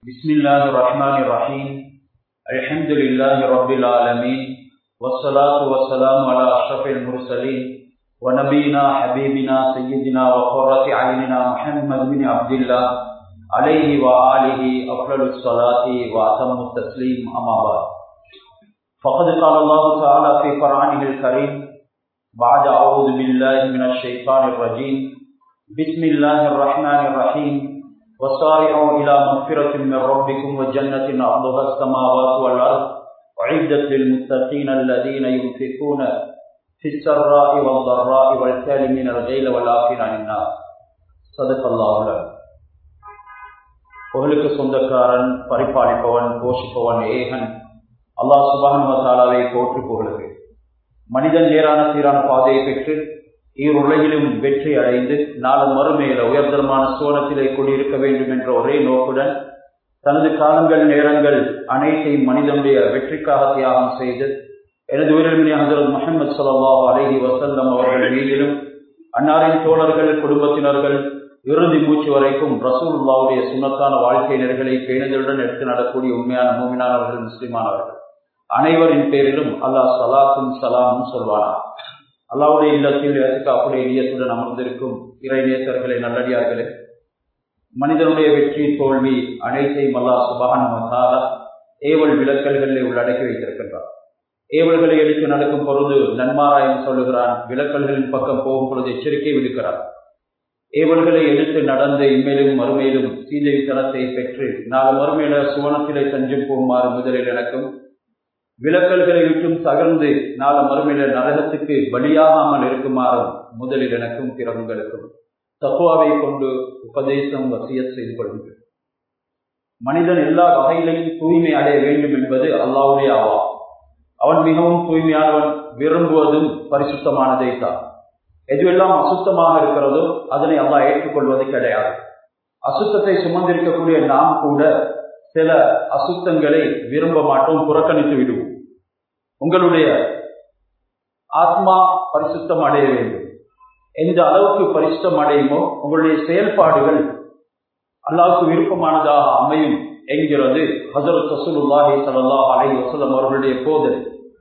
بسم الله الرحمن الرحيم الحمد لله رب العالمين والصلاة والسلام على أشرف المرسلين ونبينا حبيبنا سيدنا وقرة عيننا محمد بن عبد الله عليه وآله أفضل الصلاة وأتم التسليم أما بعد فقد قال الله تعالى في قرآنه الكريم بعد أعوذ بالله من الشيطان الرجيم بسم الله الرحمن الرحيم وصارعوا إلى مغفرة من ربكم وجنة أرضها السماوات والأرض أعدت للمتقين الذين ينفقون في السراء والضراء والكالمين الغيل والعافين عن الناس صدق الله العظيم புகழுக்கு சொந்தக்காரன் பரிபாலிப்பவன் போஷிப்பவன் ஏகன் அல்லாஹ் சுபான் வசாலாவை போற்றி புகழுது மனிதன் நேரான சீரான பாதையை பெற்று உலகிலும் வெற்றி அடைந்து நாலு மறுமையில உயர்தரமான சோனத்திலே குடியிருக்க வேண்டும் என்ற ஒரே நோக்குடன் தனது காலங்கள் நேரங்கள் அனைத்தையும் மனிதனுடைய வெற்றிக்காக தியாகம் செய்து எனது உயிரிழமினி ஹசரத் முகமது சல்லாஹ் அலஹி வசல்லம் அவர்கள் மீதிலும் அன்னாரின் தோழர்கள் குடும்பத்தினர்கள் இறுதி மூச்சு வரைக்கும் ரசூல்லாவுடைய சுண்ணத்தான வாழ்க்கை நெறிகளை பேணுதலுடன் எடுத்து நடக்கூடிய உண்மையான மூமினானவர்கள் முஸ்லிமானவர்கள் அனைவரின் பேரிலும் அல்லாஹ் சலாத்தும் சலாமும் சொல்வானா அல்லாவுடைய இல்லத்தில் அப்படி இயத்துடன் அமர்ந்திருக்கும் இறை நேசர்களே நல்லடியார்களே மனிதனுடைய வெற்றி தோல்வி அனைத்தையும் அல்லா சுபகான ஏவல் விளக்கல்களில் உள்ளடக்கி வைத்திருக்கின்றார் ஏவல்களை எடுத்து நடக்கும் பொழுது நன்மாராயம் சொல்லுகிறான் விளக்கல்களின் பக்கம் போகும் பொழுது எச்சரிக்கை விடுக்கிறார் ஏவல்களை எடுத்து நடந்து இம்மேலும் மறுமையிலும் சீதை தனத்தை பெற்று நாலு மறுமையில சுவனத்திலே தஞ்சம் போகுமாறு முதலில் எனக்கும் விளக்கல்களை விட்டும் தகர்ந்து நாள மறுமையில நரகத்துக்கு பலியாகாமல் இருக்குமாறும் முதலில் எனக்கும் பிறகுங்களுக்கும் தத்துவாவை கொண்டு உபதேசம் வசிய செய்து கொள்கின்றேன் மனிதன் எல்லா வகையிலையும் தூய்மை அடைய வேண்டும் என்பது அல்லாவுடைய ஆவா அவன் மிகவும் தூய்மையானவன் விரும்புவதும் பரிசுத்தமானதை தான் எதுவெல்லாம் அசுத்தமாக இருக்கிறதோ அதனை அல்லா ஏற்றுக்கொள்வது கிடையாது அசுத்தத்தை சுமந்திருக்கக்கூடிய நாம் கூட சில அசுத்தங்களை விரும்ப மாட்டோம் புறக்கணித்து விடுவோம் உங்களுடைய ஆத்மா பரிசுத்தம் அடைய வேண்டும் எந்த அளவுக்கு பரிசுத்தம் அடையுமோ உங்களுடைய செயல்பாடுகள் அல்லாவுக்கு விருப்பமானதாக அமையும் என்கிறது ஹசரத் ரசூலுல்லாஹி சல்லாஹ் அலை வசலம் அவர்களுடைய போதனை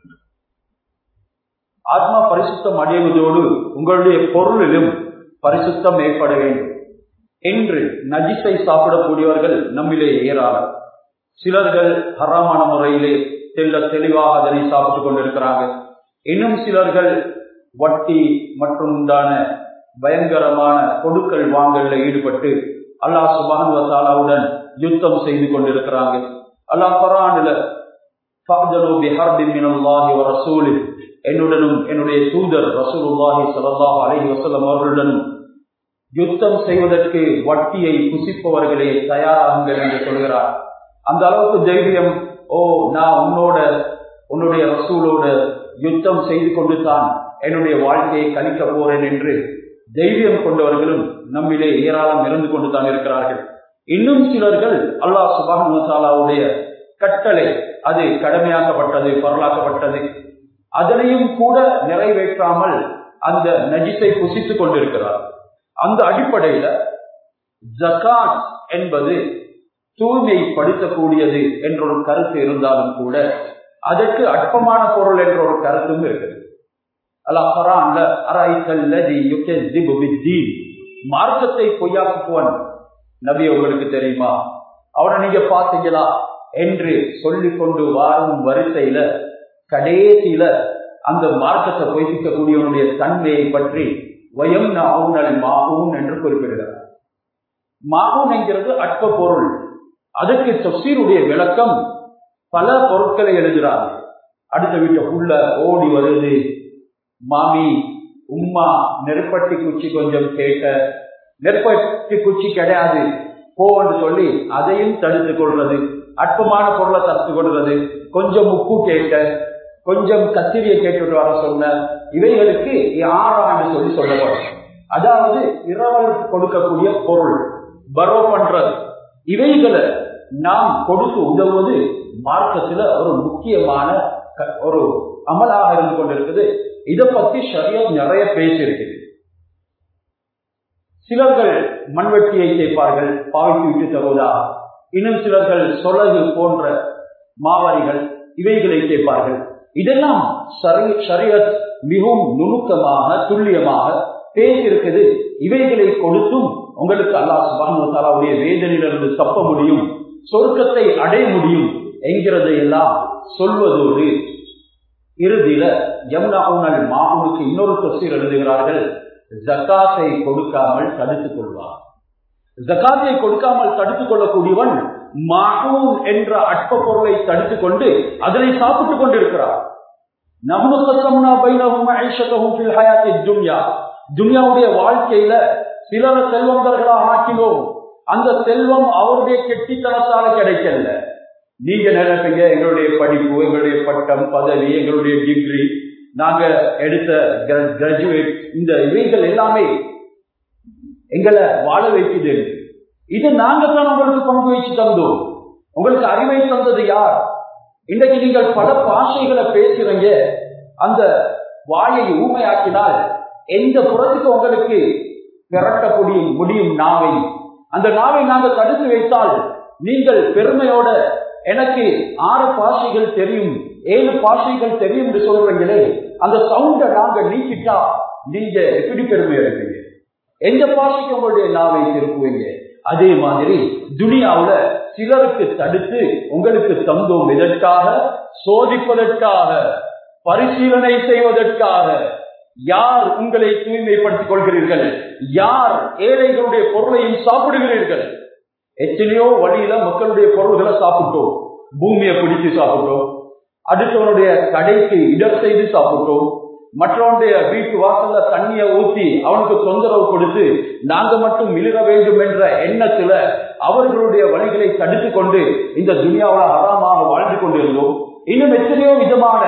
ஆத்மா பரிசுத்தம் அடைவதோடு உங்களுடைய பொருளிலும் பரிசுத்தம் ஏற்பட வேண்டும் என்று நஜித்தை சாப்பிடக்கூடியவர்கள் நம்மிலே ஏறாளர் சிலர்கள் ஹராமான முறையிலே தெல்ல தெளிவாக அதனை சாப்பிட்டுக் கொண்டிருக்கிறாங்க இன்னும் சிலர்கள் வட்டி மற்றும் உண்டான பயங்கரமான கொடுக்கல் வாங்கல்ல ஈடுபட்டு அல்லாஹ் சுபானுவத்தாலாவுடன் யுத்தம் செய்து கொண்டிருக்கிறாங்க அல்லாஹ் பரானில என்னுடனும் என்னுடைய தூதர் ரசூலுல்லாஹி சல்லாஹ் அலஹி வசலம் அவர்களுடனும் யுத்தம் செய்வதற்கு வட்டியை புசிப்பவர்களே தயாராகுங்கள் என்று சொல்கிறார் அந்த அளவுக்கு தைரியம் ஓ நான் உன்னோட உன்னுடைய ரசூலோட யுத்தம் செய்து கொண்டு தான் என்னுடைய வாழ்க்கையை கணிக்க போறேன் என்று தைரியம் கொண்டவர்களும் நம்மிலே ஏராளம் இருந்து கொண்டு தான் இருக்கிறார்கள் இன்னும் சிலர்கள் அல்லாஹ் சுபானுடைய கட்டளை அது கடமையாக்கப்பட்டது பரலாக்கப்பட்டது அதனையும் கூட நிறைவேற்றாமல் அந்த நஜித்தை புசித்துக் கொண்டிருக்கிறார் அந்த அடிப்படையில ஜகாத் என்பது தூய்மைப்படுத்தக்கூடியது என்ற ஒரு கருத்து இருந்தாலும் கூட அதற்கு அற்பமான பொருள் என்ற ஒரு கருத்தும் இருக்குது மார்க்கத்தை பொய்யாக்குவன் நபி உங்களுக்கு தெரியுமா அவனை நீங்க பாத்தீங்களா என்று சொல்லிக் கொண்டு வாரும் வரிசையில கடைசியில அந்த மார்க்கத்தை பொய்ப்பிக்கக்கூடியவனுடைய தன்மையை பற்றி வயம் நாவுனல் மாகூன் என்று குறிப்பிடுகிறார் மாகூன் என்கிறது அற்ப பொருள் அதுக்கு தப்சீருடைய விளக்கம் பல பொருட்களை எழுதுறாங்க அடுத்த வீட்டை புள்ள ஓடி வருது மாமி உம்மா நெருப்பட்டி குச்சி கொஞ்சம் கேட்க நெருப்பட்டி குச்சி கிடையாது போன்னு சொல்லி அதையும் தடுத்துக் கொள்வது அற்பமான பொருளை தடுத்து கொள்வது கொஞ்சம் உப்பு கேட்க கொஞ்சம் கத்திரியை கேட்டுட்டு வர சொன்ன இவைகளுக்கு யாரான்னு சொல்லி சொல்லப்படும் அதாவது இரவல் கொடுக்கக்கூடிய பொருள் பரோ பண்றது இவைகளை நாம் கொடுத்து உதவுவது மார்க்கத்துல ஒரு முக்கியமான ஒரு அமலாக இருந்து கொண்டிருக்குது இதை பத்தி சரியா நிறைய பேசியிருக்குது சிலர்கள் மண்வெட்டியை கேட்பார்கள் பாவித்து விட்டு தருவதா இன்னும் சிலர்கள் சொலகு போன்ற மாவரிகள் இவைகளை கேட்பார்கள் இதெல்லாம் சரியத் மிகவும் நுணுக்கமாக துல்லியமாக பேசியிருக்குது இவைகளை கொடுத்தும் உங்களுக்கு அல்லாஹ் சுபானுடைய வேதனையிலிருந்து தப்ப முடியும் சொர்க்கத்தை அடைய முடியும் என்கிறதை எல்லாம் சொல்வதோடு இறுதியில யமுனாவுனல் மாவுனுக்கு இன்னொரு தசீர் எழுதுகிறார்கள் ஜக்காத்தை கொடுக்காமல் தடுத்துக் கொள்வார் ஜக்காத்தை கொடுக்காமல் தடுத்துக் கொள்ளக்கூடியவன் மாகூன் என்ற அற்ப பொருளை தடுத்துக் கொண்டு அதனை சாப்பிட்டுக் கொண்டிருக்கிறார் துன்யாவுடைய வாழ்க்கையில சிலர செல்வந்தர்களாக ஆக்கினோம் அந்த செல்வம் அவருடைய கெட்டித்தனத்தால கிடைக்கல நீங்க நினைப்பீங்க எங்களுடைய படிப்பு எங்களுடைய பட்டம் பதவி எங்களுடைய டிகிரி நாங்க எடுத்த கிராஜுவேட் இந்த இவைகள் எல்லாமே எங்களை வாழ வைக்குது இது நாங்க தான் உங்களுக்கு பங்கு வச்சு தந்தோம் உங்களுக்கு அறிவை தந்தது யார் இன்றைக்கு நீங்கள் பல பாஷைகளை பேசுறீங்க அந்த வாயை ஊமையாக்கினால் எந்த புறத்துக்கு உங்களுக்கு திரட்ட முடியும் முடியும் நாவை அந்த நாவை நாங்கள் தடுத்து வைத்தால் நீங்கள் பெருமையோட எனக்கு ஆறு பாஷைகள் தெரியும் ஏழு பாஷைகள் தெரியும் என்று சொல்றீங்களே அந்த சவுண்ட நாங்க நீக்கிட்டா நீங்க எப்படி பெருமை எடுப்பீங்க எந்த பாஷைக்கு உங்களுடைய நாவை திருப்புவீங்க அதே மாதிரி துனியாவுல சிலருக்கு தடுத்து உங்களுக்கு தந்தோம் எதற்காக சோதிப்பதற்காக பரிசீலனை செய்வதற்காக யார் உங்களை தூய்மைப்படுத்திக் கொள்கிறீர்கள் யார் ஏழைகளுடைய பொருளையும் சாப்பிடுகிறீர்கள் எத்தனையோ வழியில மக்களுடைய பொருள்களை சாப்பிட்டோம் பூமியை பிடிச்சு சாப்பிட்டோம் அடுத்தவனுடைய கடைக்கு இடர் செய்து சாப்பிட்டோம் மற்றவனுடைய வீட்டு வாசல்ல தண்ணிய ஊத்தி அவனுக்கு தொந்தரவு கொடுத்து நாங்க மட்டும் மிளிர வேண்டும் என்ற எண்ணத்துல அவர்களுடைய வழிகளை தடுத்து கொண்டு இந்த துனியாவில் அறாமாக வாழ்ந்து கொண்டிருந்தோம் இன்னும் எத்தனையோ விதமான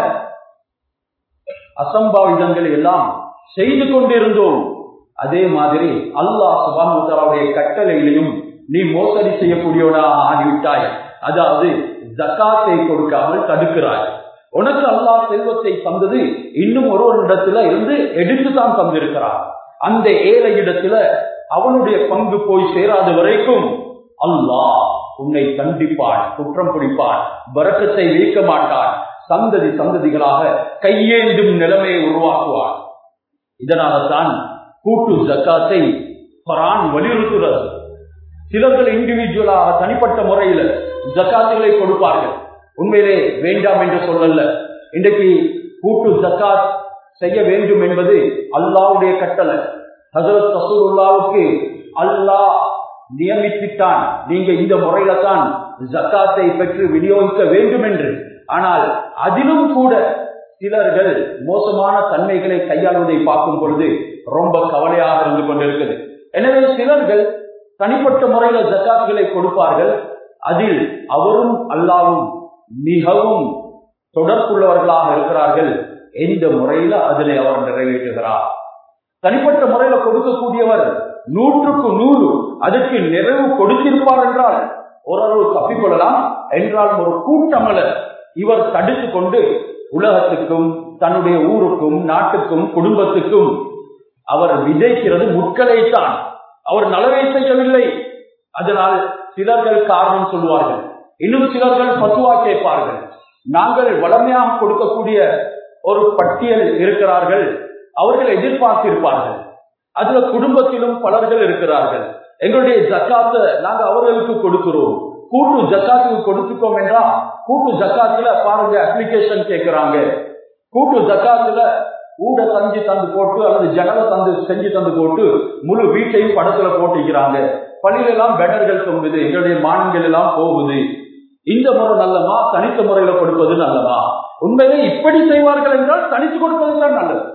அசம்பாவிதங்கள் எல்லாம் செய்து கொண்டிருந்தோம் அதே மாதிரி அல்லாஹ் சுபானுடைய கட்டளையிலையும் நீ மோசடி செய்யக்கூடியவனா ஆகிவிட்டாய் அதாவது ஜக்காத்தை கொடுக்காமல் தடுக்கிறாய் உனக்கு அல்லாஹ் செல்வத்தை தந்தது இன்னும் ஒரு ஒரு இடத்துல இருந்து எடுத்துதான் தந்திருக்கிறார் அந்த ஏழை இடத்துல அவனுடைய பங்கு போய் சேராத வரைக்கும் அல்லாஹ் உன்னை கண்டிப்பான் குற்றம் பிடிப்பான் வரக்கத்தை வைக்க மாட்டான் சந்ததி சந்ததிகளாக கையேந்தும் நிலைமையை உருவாக்குவான் இதனால்தான் கூட்டு ஜக்காத்தை குரான் வலியுறுத்துகிறது சிலர்கள் இண்டிவிஜுவலாக தனிப்பட்ட முறையில ஜக்காத்துகளை கொடுப்பார்கள் உண்மையிலே வேண்டாம் என்று சொல்லல இன்றைக்கு கூட்டு ஜக்காத் செய்ய வேண்டும் என்பது அல்லாவுடைய கட்டளை ஹசரத் சசூருல்லாவுக்கு அல்லாஹ் நியமித்துட்டான் நீங்க இந்த முறையில தான் ஜக்காத்தை பெற்று விநியோகிக்க வேண்டும் என்று ஆனால் அதிலும் கூட சிலர்கள் மோசமான தன்மைகளை கையாளுவதை பார்க்கும் பொழுது ரொம்ப கவலையாக இருந்து கொண்டிருக்குது எனவே சிலர்கள் தனிப்பட்ட முறையில ஜக்காத்துகளை கொடுப்பார்கள் அதில் அவரும் அல்லாவும் மிகவும் தொடர்புள்ளவர்களாக இருக்கிறார்கள் எந்த முறையில அதனை அவர் நிறைவேற்றுகிறார் தனிப்பட்ட முறையில கொடுக்கக்கூடியவர் நூற்றுக்கு நூறு அதற்கு நிறைவு கொடுத்திருப்பார் என்றால் ஓரளவு தப்பிக்கொள்ளலாம் என்றாலும் ஒரு கூட்டமல இவர் தடுத்து கொண்டு உலகத்துக்கும் தன்னுடைய ஊருக்கும் நாட்டுக்கும் குடும்பத்துக்கும் அவர் விதைக்கிறது முட்களைத்தான் அவர் நலவை செய்யவில்லை அதனால் சிலர்கள் காரணம் சொல்வார்கள் இன்னும் சிலர்கள் பத்துவா கேட்பார்கள் நாங்கள் வளமையாக கொடுக்கக்கூடிய ஒரு பட்டியல் இருக்கிறார்கள் அவர்கள் எதிர்பார்த்திருப்பார்கள் அதுல குடும்பத்திலும் பலர்கள் இருக்கிறார்கள் எங்களுடைய ஜக்காத்த நாங்க அவர்களுக்கு கொடுக்கிறோம் கூட்டு ஜக்காத்துக்கு கொடுத்துட்டோம் என்றா கூட்டு ஜக்காத்துல பாருங்க அப்ளிகேஷன் கேட்கிறாங்க கூட்டு ஜக்காத்துல ஊட தஞ்சு தந்து போட்டு அல்லது ஜனல தந்து செஞ்சு தந்து போட்டு முழு வீட்டையும் படத்துல போட்டிக்கிறாங்க பள்ளியில எல்லாம் பேனர்கள் தொங்குது எங்களுடைய மானங்கள் எல்லாம் போகுது இந்த முறை நல்லமா தனித்த முறையில கொடுப்பது நல்லமா உண்மையிலே இப்படி செய்வார்கள் என்றால் தனித்து கொடுப்பது தான் நல்லது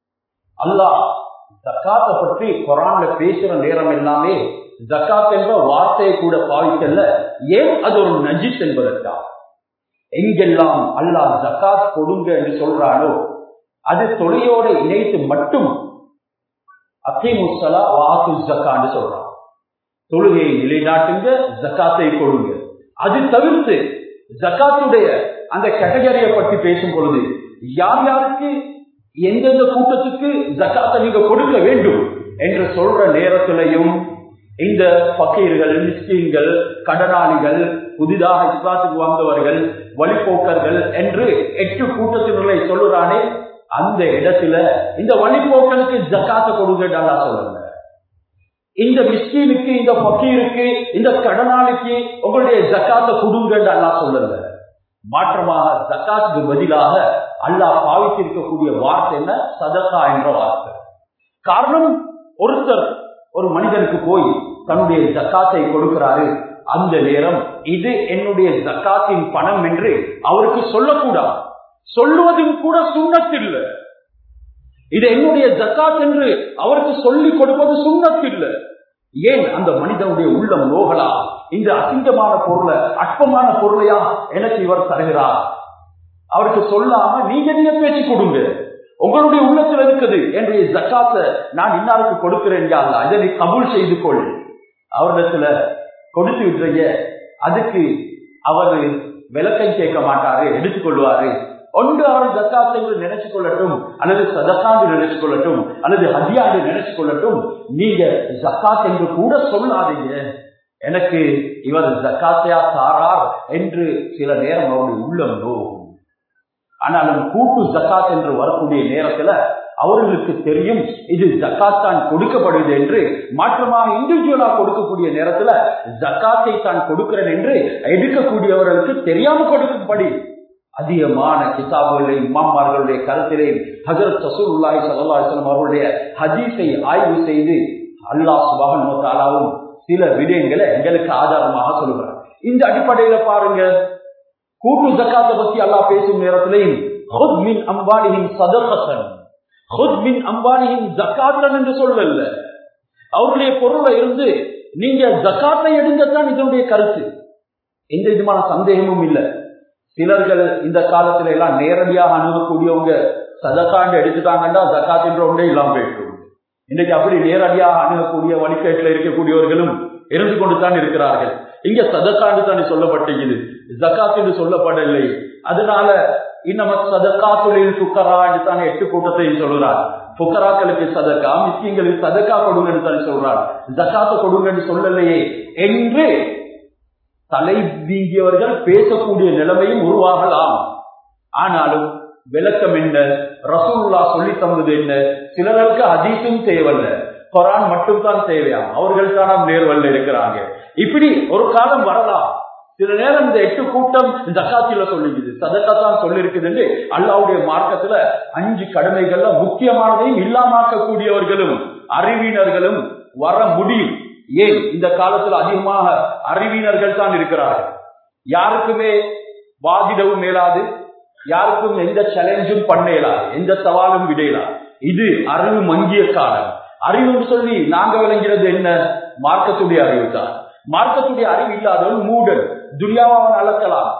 அல்லாஹ் ஜக்காத்தை பற்றி குரான்ல பேசுற நேரம் எல்லாமே ஜக்காத் என்ற வார்த்தையை கூட பாவிக்கல ஏன் அது ஒரு நஜித் என்பதற்கா எங்கெல்லாம் அல்லாஹ் ஜக்காத் கொடுங்க என்று சொல்றானோ அது தொழிலோட இணைத்து மட்டும் அத்திமுசலா வாக்கு ஜக்கான்னு சொல்றான் தொழுகையை நிலைநாட்டுங்க ஜக்காத்தை கொடுங்க அது தவிர்த்து ஜக்காத்துடைய அந்த கேட்டகரியை பற்றி பேசும் பொழுது யார் யாருக்கு எந்தெந்த கூட்டத்துக்கு ஜக்காத்தை நீங்க கொடுக்க வேண்டும் என்று சொல்ற நேரத்திலையும் இந்த பக்கீர்கள் மிஸ்கீன்கள் கடனாளிகள் புதிதாக இஸ்லாத்துக்கு வந்தவர்கள் வழிபோக்கர்கள் என்று எட்டு கூட்டத்தினர்களை சொல்லுறானே அந்த இடத்துல இந்த வழிபோக்கனுக்கு ஜக்காத்த கொடுங்கடா சொல்லுங்க இந்த மிஸ்கீனுக்கு இந்த பக்கீருக்கு இந்த கடனாளிக்கு உங்களுடைய ஜக்காத்த கொடுங்கடா சொல்லுங்க மாற்றமாக ஜக்காத்துக்கு பதிலாக அல்லாஹ் பாவித்திருக்கக்கூடிய வார்த்தை என்ன சதக்கா என்ற வார்த்தை காரணம் ஒருத்தர் ஒரு மனிதனுக்கு போய் தன்னுடைய ஜக்காத்தை கொடுக்கிறாரு அந்த நேரம் இது என்னுடைய ஜக்காத்தின் பணம் என்று அவருக்கு சொல்லக்கூடாது சொல்லுவதும் கூட சுண்ணத்தில்ல இது என்னுடைய ஜக்காத் என்று அவருக்கு சொல்லிக் கொடுப்பது சுண்ணத்தில்ல ஏன் அந்த மனிதனுடைய உள்ளம் நோகலா இந்த அசிங்கமான பொருளை அற்பமான பொருளையா எனக்கு இவர் தருகிறார் அவருக்கு சொல்லாம நீங்க நீங்க பேச்சு கொடுங்க உங்களுடைய உள்ளத்தில் இருக்குது என்னுடைய ஜக்காத்தை நான் இன்னாருக்கு கொடுக்கிறேன் யாருல இதை நீ கபூல் செய்து கொள் அவரிடத்துல கொடுத்து விட்டுறீங்க அதுக்கு அவர் விளக்கம் கேட்க மாட்டாரு எடுத்துக்கொள்வாரு ஒன்று அவர் ஜக்காத் என்று நினைச்சு கொள்ளட்டும் அல்லது சதக்காந்து நினைச்சு கொள்ளட்டும் அல்லது ஹதியாண்டு நினைச்சு கொள்ளட்டும் நீங்க ஜக்காத் என்று கூட சொல்லாதீங்க எனக்கு இவர் ஜக்காத்தையா தாரார் என்று சில நேரம் அவருடைய உள்ளம் நோகும் ஆனாலும் கூட்டு ஜக்காத் என்று வரக்கூடிய நேரத்துல அவர்களுக்கு தெரியும் இது ஜக்காத் தான் கொடுக்கப்படுது என்று மாற்றமாக இண்டிவிஜுவலா கொடுக்கக்கூடிய நேரத்துல ஜக்காத்தை தான் கொடுக்கிறேன் என்று எடுக்கக்கூடியவர்களுக்கு தெரியாம கொடுக்கும்படி அதிகமான கிதாபுகளை இமாமார்களுடைய கருத்திலே ஹசரத் சசூல்லாய் சல்லாஹம் அவர்களுடைய ஹதீஸை ஆய்வு செய்து அல்லாஹ் சுபாகன் தாலாவும் சில விடயங்களை எங்களுக்கு ஆதாரமாக சொல்லுகிறார் இந்த அடிப்படையில பாருங்க கூட்டு ஜக்காத்தை பத்தி அல்லாஹ் பேசும் நேரத்திலையும் ஹுத் மின் அம்பானியின் சதகசன் ஹுத் மின் அம்பானியின் ஜக்காத்தன் என்று சொல்லல அவருடைய பொருளை இருந்து நீங்க ஜக்காத்தை எடுங்கத்தான் இதனுடைய கருத்து எந்த விதமான சந்தேகமும் இல்லை சிலர்கள் இந்த காலத்துல எல்லாம் நேரடியாக அணுகக்கூடியவங்க சதக்காண்டு எடுத்துட்டாங்கன்னா ஜக்காத் என்ற ஒன்றே இல்லாம போயிட்டு இன்னைக்கு அப்படி நேரடியாக அணுகக்கூடிய வழிகேட்டில் இருக்கக்கூடியவர்களும் இருந்து கொண்டுதான் இருக்கிறார்கள் இங்க சதக்காண்டு தானே சொல்லப்பட்டிருக்குது ஜக்காத் என்று சொல்லப்படவில்லை அதனால இன்னம சதக்கா தொழில் புக்கரா என்று தானே எட்டு கூட்டத்தையும் சொல்கிறார் புக்கராக்களுக்கு சதக்கா மிஸ்கிங்களுக்கு சதக்கா கொடுங்கன்னு தானே சொல்றார் ஜக்காத்த கொடுங்கன்னு சொல்லலையே என்று தலை வீங்கியவர்கள் பேசக்கூடிய நிலைமையும் உருவாகலாம் ஆனாலும் விளக்கம் என்ன ரசூல்லா சொல்லி தந்தது என்ன சிலருக்கு அதீசும் தேவையில்ல கொரான் மட்டும் தான் தேவையா அவர்கள் தான் நேர்வல்ல இருக்கிறாங்க இப்படி ஒரு காலம் வரலாம் சில நேரம் இந்த எட்டு கூட்டம் ஜக்காத்தில சொல்லிக்குது சதக்கா தான் சொல்லி இருக்குது அல்லாவுடைய மார்க்கத்துல அஞ்சு கடமைகள்ல முக்கியமானதையும் இல்லாமக்கக்கூடியவர்களும் அறிவினர்களும் வர முடியும் ஏன் இந்த காலத்துல அதிகமாக அறிவினர்கள் தான் இருக்கிறார்கள் யாருக்குமே வாதிடவும் மேலாது யாருக்கும் எந்த சேலஞ்சும் பண்ணலாது எந்த சவாலும் விடையலாது இது அறிவு மங்கிய காலம் அறிவுன்னு சொல்லி நாங்க விளங்கிறது என்ன மார்க்கத்துடைய அறிவு தான் மார்க்கத்துடைய அறிவு இல்லாதவன் மூடன் துரியாவன் அளக்கலாம்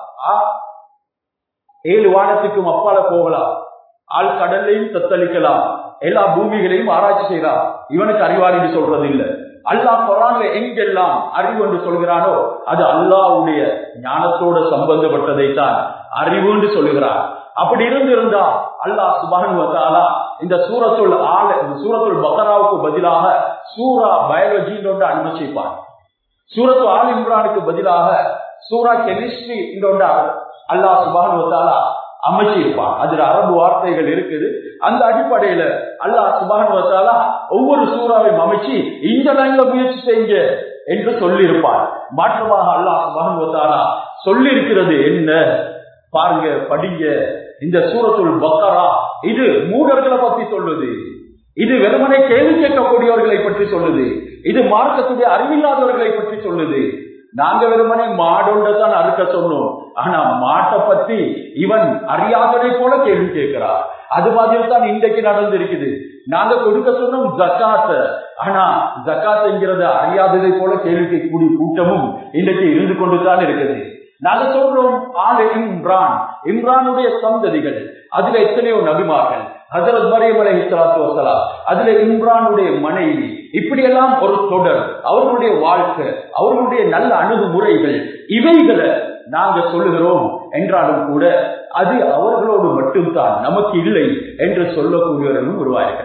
ஏழு வானத்துக்கும் அப்பால போகலாம் ஆள் கடல்லையும் தத்தளிக்கலாம் எல்லா பூமிகளையும் ஆராய்ச்சி செய்யலாம் இவனுக்கு அறிவாளின்னு சொல்றது இல்லை அல்லாஹ் குரான்ல எங்கெல்லாம் அறிவு என்று சொல்கிறானோ அது அல்லாவுடைய ஞானத்தோட சம்பந்தப்பட்டதை தான் அறிவு என்று சொல்லுகிறார் அப்படி இருந்து இருந்தா அல்லாஹ் சுபான் வந்தாலா இந்த சூரத்துள் ஆல இந்த சூரத்துள் பக்கராவுக்கு பதிலாக சூரா பயாலஜின்னு ஒன்று அனுமதிப்பான் சூரத்து ஆல் இம்ரானுக்கு பதிலாக சூரா கெமிஸ்ட்ரி என்றொன்று அல்லாஹ் சுபான் வந்தாலா அமைச்சிருப்பான் அதுல அரபு வார்த்தைகள் இருக்குது அந்த அடிப்படையில அல்லாஹ் சுபான் வந்தாலா ஒவ்வொரு சூறாவையும் அமைச்சு இந்த லைன்ல முயற்சி செய்யுங்க என்று சொல்லியிருப்பார் மாற்றமாக அல்லாஹ் சுபான் வந்தாலா சொல்லி இருக்கிறது என்ன பாருங்க படிங்க இந்த சூரத்துள் பக்கரா இது மூடர்களை பத்தி சொல்லுது இது வெறுமனை கேள்வி கேட்கக்கூடியவர்களை பற்றி சொல்லுது இது மார்க்கத்துடைய அறிவில்லாதவர்களை பற்றி சொல்லுது நாங்க வெறுமனே மாடொன்றதான் அறுக்க சொன்னோம் ஆனா மாட்டை பத்தி இவன் அறியாததை போல கேள்வி கேட்கிறார் அது மாதிரி தான் இன்றைக்கு நடந்திருக்குது நாங்க கொடுக்க சொன்னோம் ஜக்காத்த ஆனா ஜக்காத்துங்கிறத அறியாததை போல கேள்வி கேட்கக்கூடிய கூட்டமும் இன்றைக்கு இருந்து கொண்டுதான் இருக்குது நாங்க சொல்றோம் ஆளு இம்ரான் இம்ரானுடைய சந்ததிகள் அதுல எத்தனையோ நபிமார்கள் ஹசரத் மரியம் அலை இஸ்லாத்து வசலாம் அதுல இம்ரானுடைய மனைவி இப்படியெல்லாம் ஒரு தொடர் அவர்களுடைய வாழ்க்கை அவர்களுடைய நல்ல அணுகுமுறைகள் இவைகளை நாங்க சொல்லுகிறோம் என்றாலும் கூட அது அவர்களோடு மட்டும்தான் நமக்கு இல்லை என்று சொல்லக்கூடியவர்களும் உருவாயிருக்கிறார்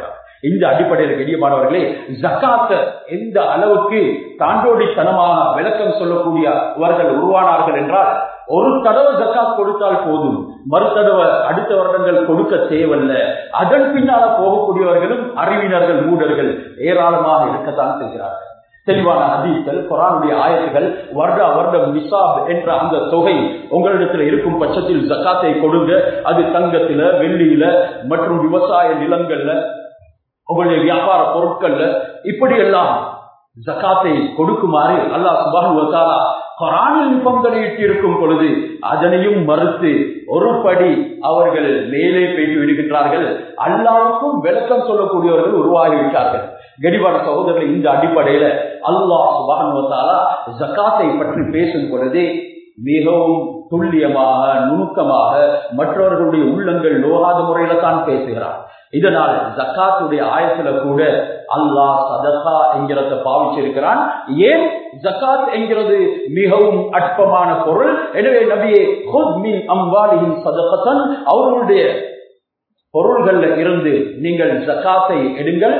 இந்த அடிப்படையில் கெடியமானவர்களே ஜக்காத்த எந்த அளவுக்கு தாண்டோடித்தனமாக விளக்கம் சொல்லக்கூடியவர்கள் உருவானார்கள் என்றால் ஒரு தடவை ஜக்காத் கொடுத்தால் போதும் மறு தடவை அடுத்த வருடங்கள் கொடுக்க தேவையில்ல அதன் பின்னால போகக்கூடியவர்களும் அறிவினர்கள் மூடர்கள் ஏராளமாக இருக்கத்தான் செய்கிறார்கள் தெளிவான ஹதீஸ்கள் குரானுடைய ஆயத்துகள் வருட வருடம் நிசாப் என்ற அந்த தொகை உங்களிடத்தில் இருக்கும் பட்சத்தில் ஜக்காத்தை கொடுங்க அது தங்கத்தில வெள்ளியில மற்றும் விவசாய நிலங்கள்ல உங்களுடைய வியாபார பொருட்கள்ல இப்படி எல்லாம் ஜக்காத்தை கொடுக்குமாறு அல்லாஹ் சுபானுவத்தாலா குரானில் நிபந்தனையிட்டு இருக்கும் பொழுது அதனையும் மறுத்து ஒரு படி அவர்கள் மேலே பேசி விடுகின்றார்கள் அல்லாவுக்கும் விளக்கம் சொல்லக்கூடியவர்கள் உருவாகிவிட்டார்கள் கடிவான சகோதரர்கள் இந்த அடிப்படையில அல்லாஹ் சுபானுவத்தாலா ஜக்காத்தை பற்றி பேசும் பொழுதே மிகவும் துல்லியமாக நுணுக்கமாக மற்றவர்களுடைய உள்ளங்கள் நோகாத முறையில தான் பேசுகிறார் இதனால் ஜக்காத்துடைய ஆயத்துல கூட அல்லாஹ் சதகா என்கிறத பாவிச்சிருக்கிறான் ஏன் ஜக்காத் என்கிறது மிகவும் அற்பமான பொருள் எனவே நபியே அம்பாலியின் சதகத்தன் அவர்களுடைய பொருள்கள்ல இருந்து நீங்கள் ஜக்காத்தை எடுங்கள்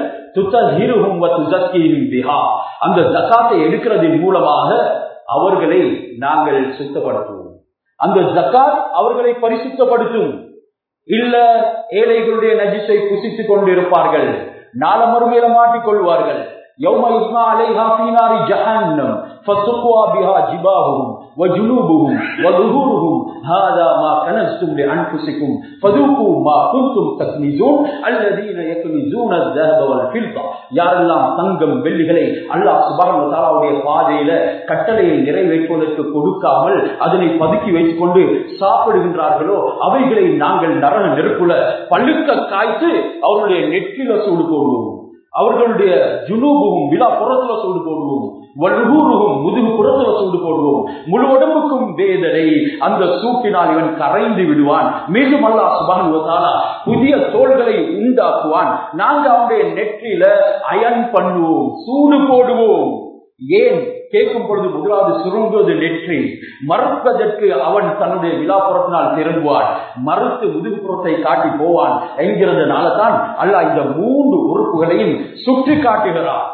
அந்த ஜக்காத்தை எடுக்கிறதின் மூலமாக அவர்களை நாங்கள் சுத்தப்படுத்துவோம் அந்த ஜக்காத் அவர்களை பரிசுத்தப்படுத்தும் இல்ல ஏழைகளுடைய நஜிஸை புசித்துக் கொண்டிருப்பார்கள் நாளமறுமையில மாட்டிக்கொள்வார்கள் يوم يسمع عليها في نار جهنم فسقوا بها جباههم وجنوبهم وظهورهم هذا ما كنزتم لانفسكم فذوقوا ما كنتم تكنزون الذين يكنزون الذهب والفضه யாரெல்லாம் தங்கம் வெள்ளிகளை அல்லாஹ் சுப்ஹானஹு தஆலாவுடைய பாதையில கட்டளையை நிறைவேற்றுவதற்கு கொடுக்காமல் அதனை பதுக்கி வைத்துக் கொண்டு சாப்பிடுகின்றார்களோ அவைகளை நாங்கள் நரக நெருப்புல பழுக்க காய்த்து அவருடைய நெற்றில சூடு போடுவோம் அவர்களுடைய ஜுனூபும் விழா புறத்துல சூடு போடுவோம் வலுகூருகும் முதுகு புறத்துல சூடு போடுவோம் முழு உடம்புக்கும் வேதனை அந்த சூட்டினால் இவன் கரைந்து விடுவான் மீண்டும் அல்லா சுபான் புதிய தோள்களை உண்டாக்குவான் நாங்க அவனுடைய நெற்றில அயன் பண்ணுவோம் சூடு போடுவோம் ஏன் கேட்கும் பொழுது முதலாவது சுருங்குவது நெற்றி மறுப்பதற்கு அவன் தன்னுடைய விழாப்புறத்தினால் திரும்புவான் மறுத்து முதுகுப்புறத்தை காட்டி போவான் என்கிறதுனால தான் அல்ல இந்த மூன்று உறுப்புகளையும் சுற்றி காட்டுகிறான்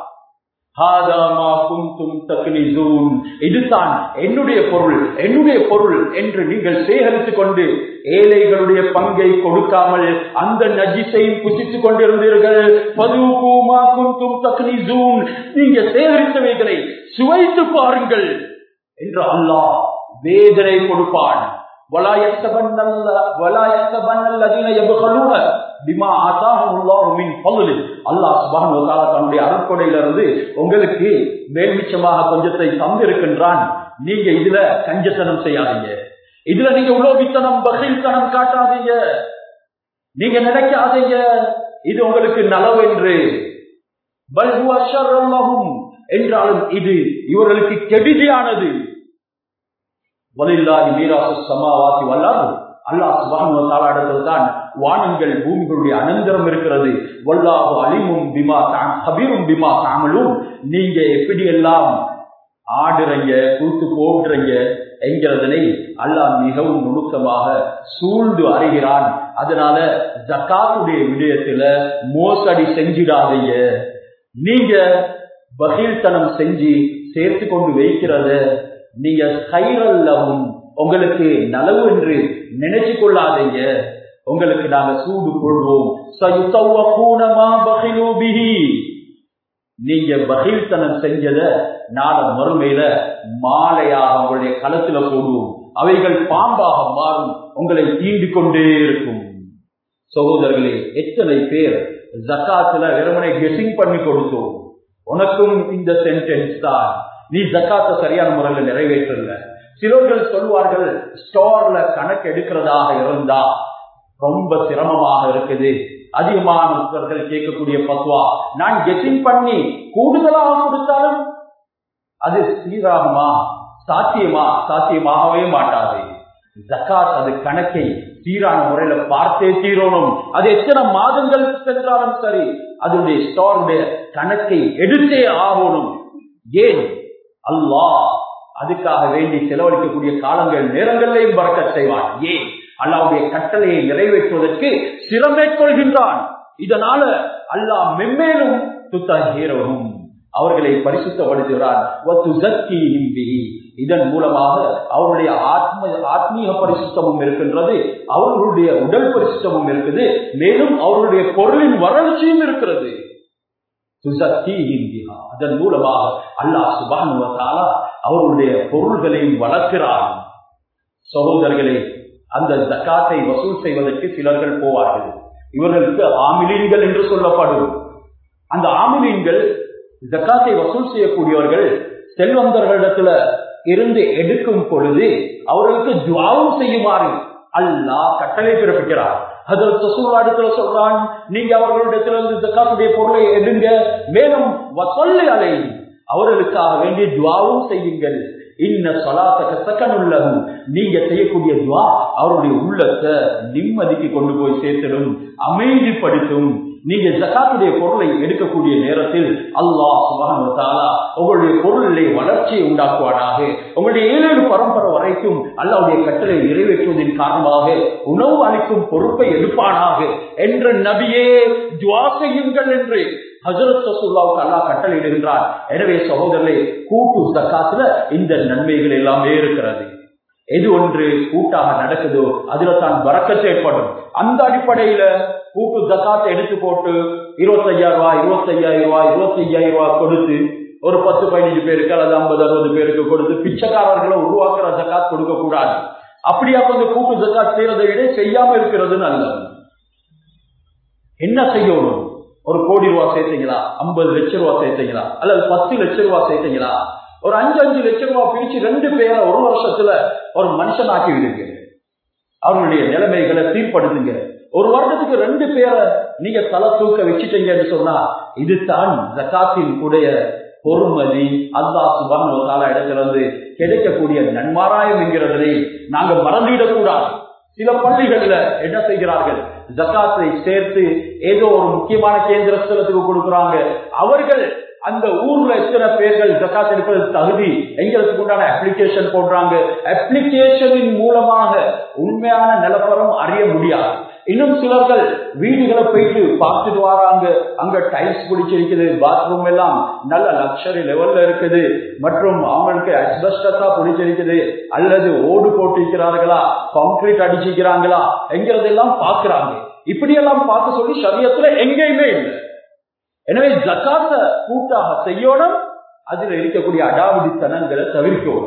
இதுதான் என்னுடைய பொருள் என்னுடைய பொருள் என்று நீங்கள் சேகரித்துக் கொண்டு ஏழைகளுடைய பங்கை கொடுக்காமல் அந்த நஜிசையும் புசித்துக் கொண்டிருந்தீர்கள் நீங்க சேகரித்தவைகளை சுவைத்து பாருங்கள் என்று அல்லாஹ் வேதனை கொடுப்பான் தன்னுடைய அருட்கொடையிலிருந்து உங்களுக்கு மேல்மிச்சமாக கொஞ்சத்தை தந்திருக்கின்றான் நீங்க இதுல கஞ்சத்தனம் செய்யாதீங்க இதுல நீங்க உலோகித்தனம் பகில்தனம் காட்டாதீங்க நீங்க நினைக்காதீங்க இது உங்களுக்கு நலவென்று என்றாலும் இது இவர்களுக்கு கெடுதியானது வலில்லாஹி மீராசு சமாவாசி வல்லாது அல்லாஹ் சுபான் இடத்தில் தான் வானங்கள் பூமிகளுடைய அனந்தரம் இருக்கிறது வல்லாஹு அலிமும் பிமா கபீரும் பிமா தாமலும் நீங்க எப்படி எல்லாம் ஆடுறீங்க கூத்து போடுறீங்க என்கிறதனை அல்லாஹ் மிகவும் நுணுக்கமாக சூழ்ந்து அறிகிறான் அதனால ஜக்காத்துடைய விடயத்துல மோசடி செஞ்சிடாதீங்க நீங்க பகீழ்த்தனம் செஞ்சு சேர்த்து கொண்டு வைக்கிறத நீங்க கைரல்லவும் உங்களுக்கு நலவு என்று நினைச்சு கொள்ளாதீங்க உங்களுக்கு நாங்க சூடு கொள்வோம் நீங்க பகில்தனம் செஞ்சத நாள மறுமையில மாலையாக உங்களுடைய களத்துல போடுவோம் அவைகள் பாம்பாக மாறும் உங்களை தீண்டு கொண்டே இருக்கும் சகோதரர்களே எத்தனை பேர் ஜக்காத்துல வெறுமனை கெசிங் பண்ணி கொடுத்தோம் உனக்கும் இந்த சென்டென்ஸ் தான் நீ ஜக்காத்த சரியான முறையில் நிறைவேற்றல சிலர்கள் சொல்வார்கள் ஸ்டோர்ல கணக்கு எடுக்கிறதாக இருந்தா ரொம்ப சிரமமாக இருக்குது அதிகமானவர்கள் கேட்கக்கூடிய பத்வா நான் கெட்டிங் பண்ணி கூடுதலாக கொடுத்தாலும் அது சீராகுமா சாத்தியமா சாத்தியமாகவே மாட்டாது ஜக்காத் அது கணக்கை சீரான முறையில பார்த்தே தீரணும் அது எத்தனை மாதங்கள் சென்றாலும் சரி அதனுடைய ஸ்டோருடைய கணக்கை எடுத்தே ஆகணும் ஏன் அல்லாஹ் அதுக்காக வேண்டி செலவழிக்கக்கூடிய காலங்கள் நேரங்களிலேயும் பறக்க செய்வான் ஏன் அல்லாவுடைய கட்டளையை நிறைவேற்றுவதற்கு சிரமேற்கொள்கின்றான் இதனால அல்லாஹ் மென்மேலும் துத்தஹீரவும் அவர்களை பரிசுத்தப்படுத்துகிறார் இதன் மூலமாக அவருடைய ஆத்ம ஆத்மீக பரிசுத்தமும் இருக்கின்றது அவர்களுடைய உடல் பரிசுத்தமும் இருக்குது மேலும் அவருடைய பொருளின் வறட்சியும் இருக்கிறது அதன் மூலமாக அல்லாஹ் சுபானுவத்தாலா அவருடைய பொருள்களையும் வளர்க்கிறார் சகோதரர்களே அந்த ஜக்காத்தை வசூல் செய்வதற்கு சிலர்கள் போவார்கள் இவர்களுக்கு ஆமிலீன்கள் என்று சொல்லப்படும் அந்த ஆமிலீன்கள் ஜக்காத்தை வசூல் செய்யக்கூடியவர்கள் செல்வந்தர்களிடத்துல இருந்து எடுக்கும் பொழுது அவர்களுக்கு துவாவும் செய்யுமாறு அல்லாஹ் கட்டளை பிறப்பிக்கிறார் அதற்கு சசூலாடத்துல சொல்றான் நீங்க அவர்களிடத்துல இருந்து ஜக்காத்துடைய பொருளை எடுங்க மேலும் வசொல்லி அலை அவர்களுக்காக வேண்டிய துவாவும் செய்யுங்கள் இன்ன சொலாத்தக்க சக்கனுள்ளதும் நீங்க செய்யக்கூடிய துவா அவருடைய உள்ளத்தை நிம்மதிக்கு கொண்டு போய் சேர்த்திடும் அமைதிப்படுத்தும் நீங்க ஜக்காத்துடைய பொருளை எடுக்கக்கூடிய நேரத்தில் அல்லாஹ் சுபானுவத்தாலா உங்களுடைய பொருளிலே வளர்ச்சியை உண்டாக்குவானாக உங்களுடைய ஏழேழு பரம்பரை வரைக்கும் அல்லாவுடைய கட்டளை நிறைவேற்றுவதன் காரணமாக உணவு அளிக்கும் பொறுப்பை எடுப்பானாக என்ற நபியே துவா செய்யுங்கள் என்று ஹசரத் ரசூல்லாவுக்கு அல்லா கட்டளையிடுகின்றார் எனவே சகோதரர்களே கூட்டு ஜக்காத்துல இந்த நன்மைகள் எல்லாமே இருக்கிறது எது ஒன்று கூட்டாக நடக்குதோ அதுல தான் வரக்கத்து ஏற்படும் அந்த அடிப்படையில கூட்டு ஜக்காத்தை எடுத்து போட்டு இருபத்தையாயிரம் ரூபாய் இருபத்தையாயிரம் ரூபாய் இருபத்தி ஐயாயிரம் ரூபாய் கொடுத்து ஒரு பத்து பதினஞ்சு பேருக்கு அல்லது ஐம்பது அறுபது பேருக்கு கொடுத்து பிச்சைக்காரர்களை உருவாக்குற ஜக்காத் கொடுக்க கூடாது அப்படியா கொஞ்சம் கூட்டு ஜக்காத் செய்யறதை விட செய்யாம இருக்கிறது நல்லது என்ன செய்யணும் ஒரு கோடி ரூபா சேர்த்தீங்களா ஐம்பது லட்ச ரூபா சேர்த்தீங்களா அல்லது பத்து லட்ச ரூபா சேர்த்தீங்களா ஒரு அஞ்சு அஞ்சு லட்ச ரூபா பிரிச்சு ரெண்டு பேரை ஒரு வருஷத்துல ஒரு மனுஷன் ஆக்கி விடுங்க அவர்களுடைய நிலைமைகளை தீர்ப்படுத்துங்க ஒரு வருடத்துக்கு ரெண்டு பேரை நீங்க தலை தூக்க வச்சுட்டீங்கன்னு சொன்னா இதுதான் ஜக்காத்தின் உடைய பொறுமதி அல்லா சுபான் கால இடத்துல இருந்து கிடைக்கக்கூடிய நன்மாராயம் என்கிறதை நாங்க மறந்துவிடக்கூடாது சில பள்ளிகள்ல என்ன செய்கிறார்கள் ஜக்காத்தை சேர்த்து ஏதோ ஒரு முக்கியமான கேந்திர ஸ்தலத்துக்கு கொடுக்குறாங்க அவர்கள் அந்த ஊர்ல எத்தனை பேர்கள் ஜக்காத் எடுப்பது தகுதி எங்களுக்கு உண்டான அப்ளிகேஷன் போடுறாங்க அப்ளிகேஷனின் மூலமாக உண்மையான நிலப்பரம் அறிய முடியாது இன்னும் சிலர்கள் வீடுகளை போயிட்டு பார்த்துட்டு வராங்க அங்க டைல்ஸ் பிடிச்சிருக்குது பாத்ரூம் எல்லாம் நல்ல லக்ஷரி லெவல்ல இருக்குது மற்றும் அவங்களுக்கு அஸ்பஸ்டஸா பிடிச்சிருக்குது அல்லது ஓடு போட்டிருக்கிறார்களா கான்கிரீட் அடிச்சிருக்கிறாங்களா என்கிறதெல்லாம் பாக்குறாங்க இப்படியெல்லாம் பார்த்து சொல்லி சரியத்துல எங்கேயுமே இல்லை எனவே ஜக்காத்த கூட்டாக செய்யணும் அதுல இருக்கக்கூடிய அடாவடித்தனங்களை தவிர்க்கணும்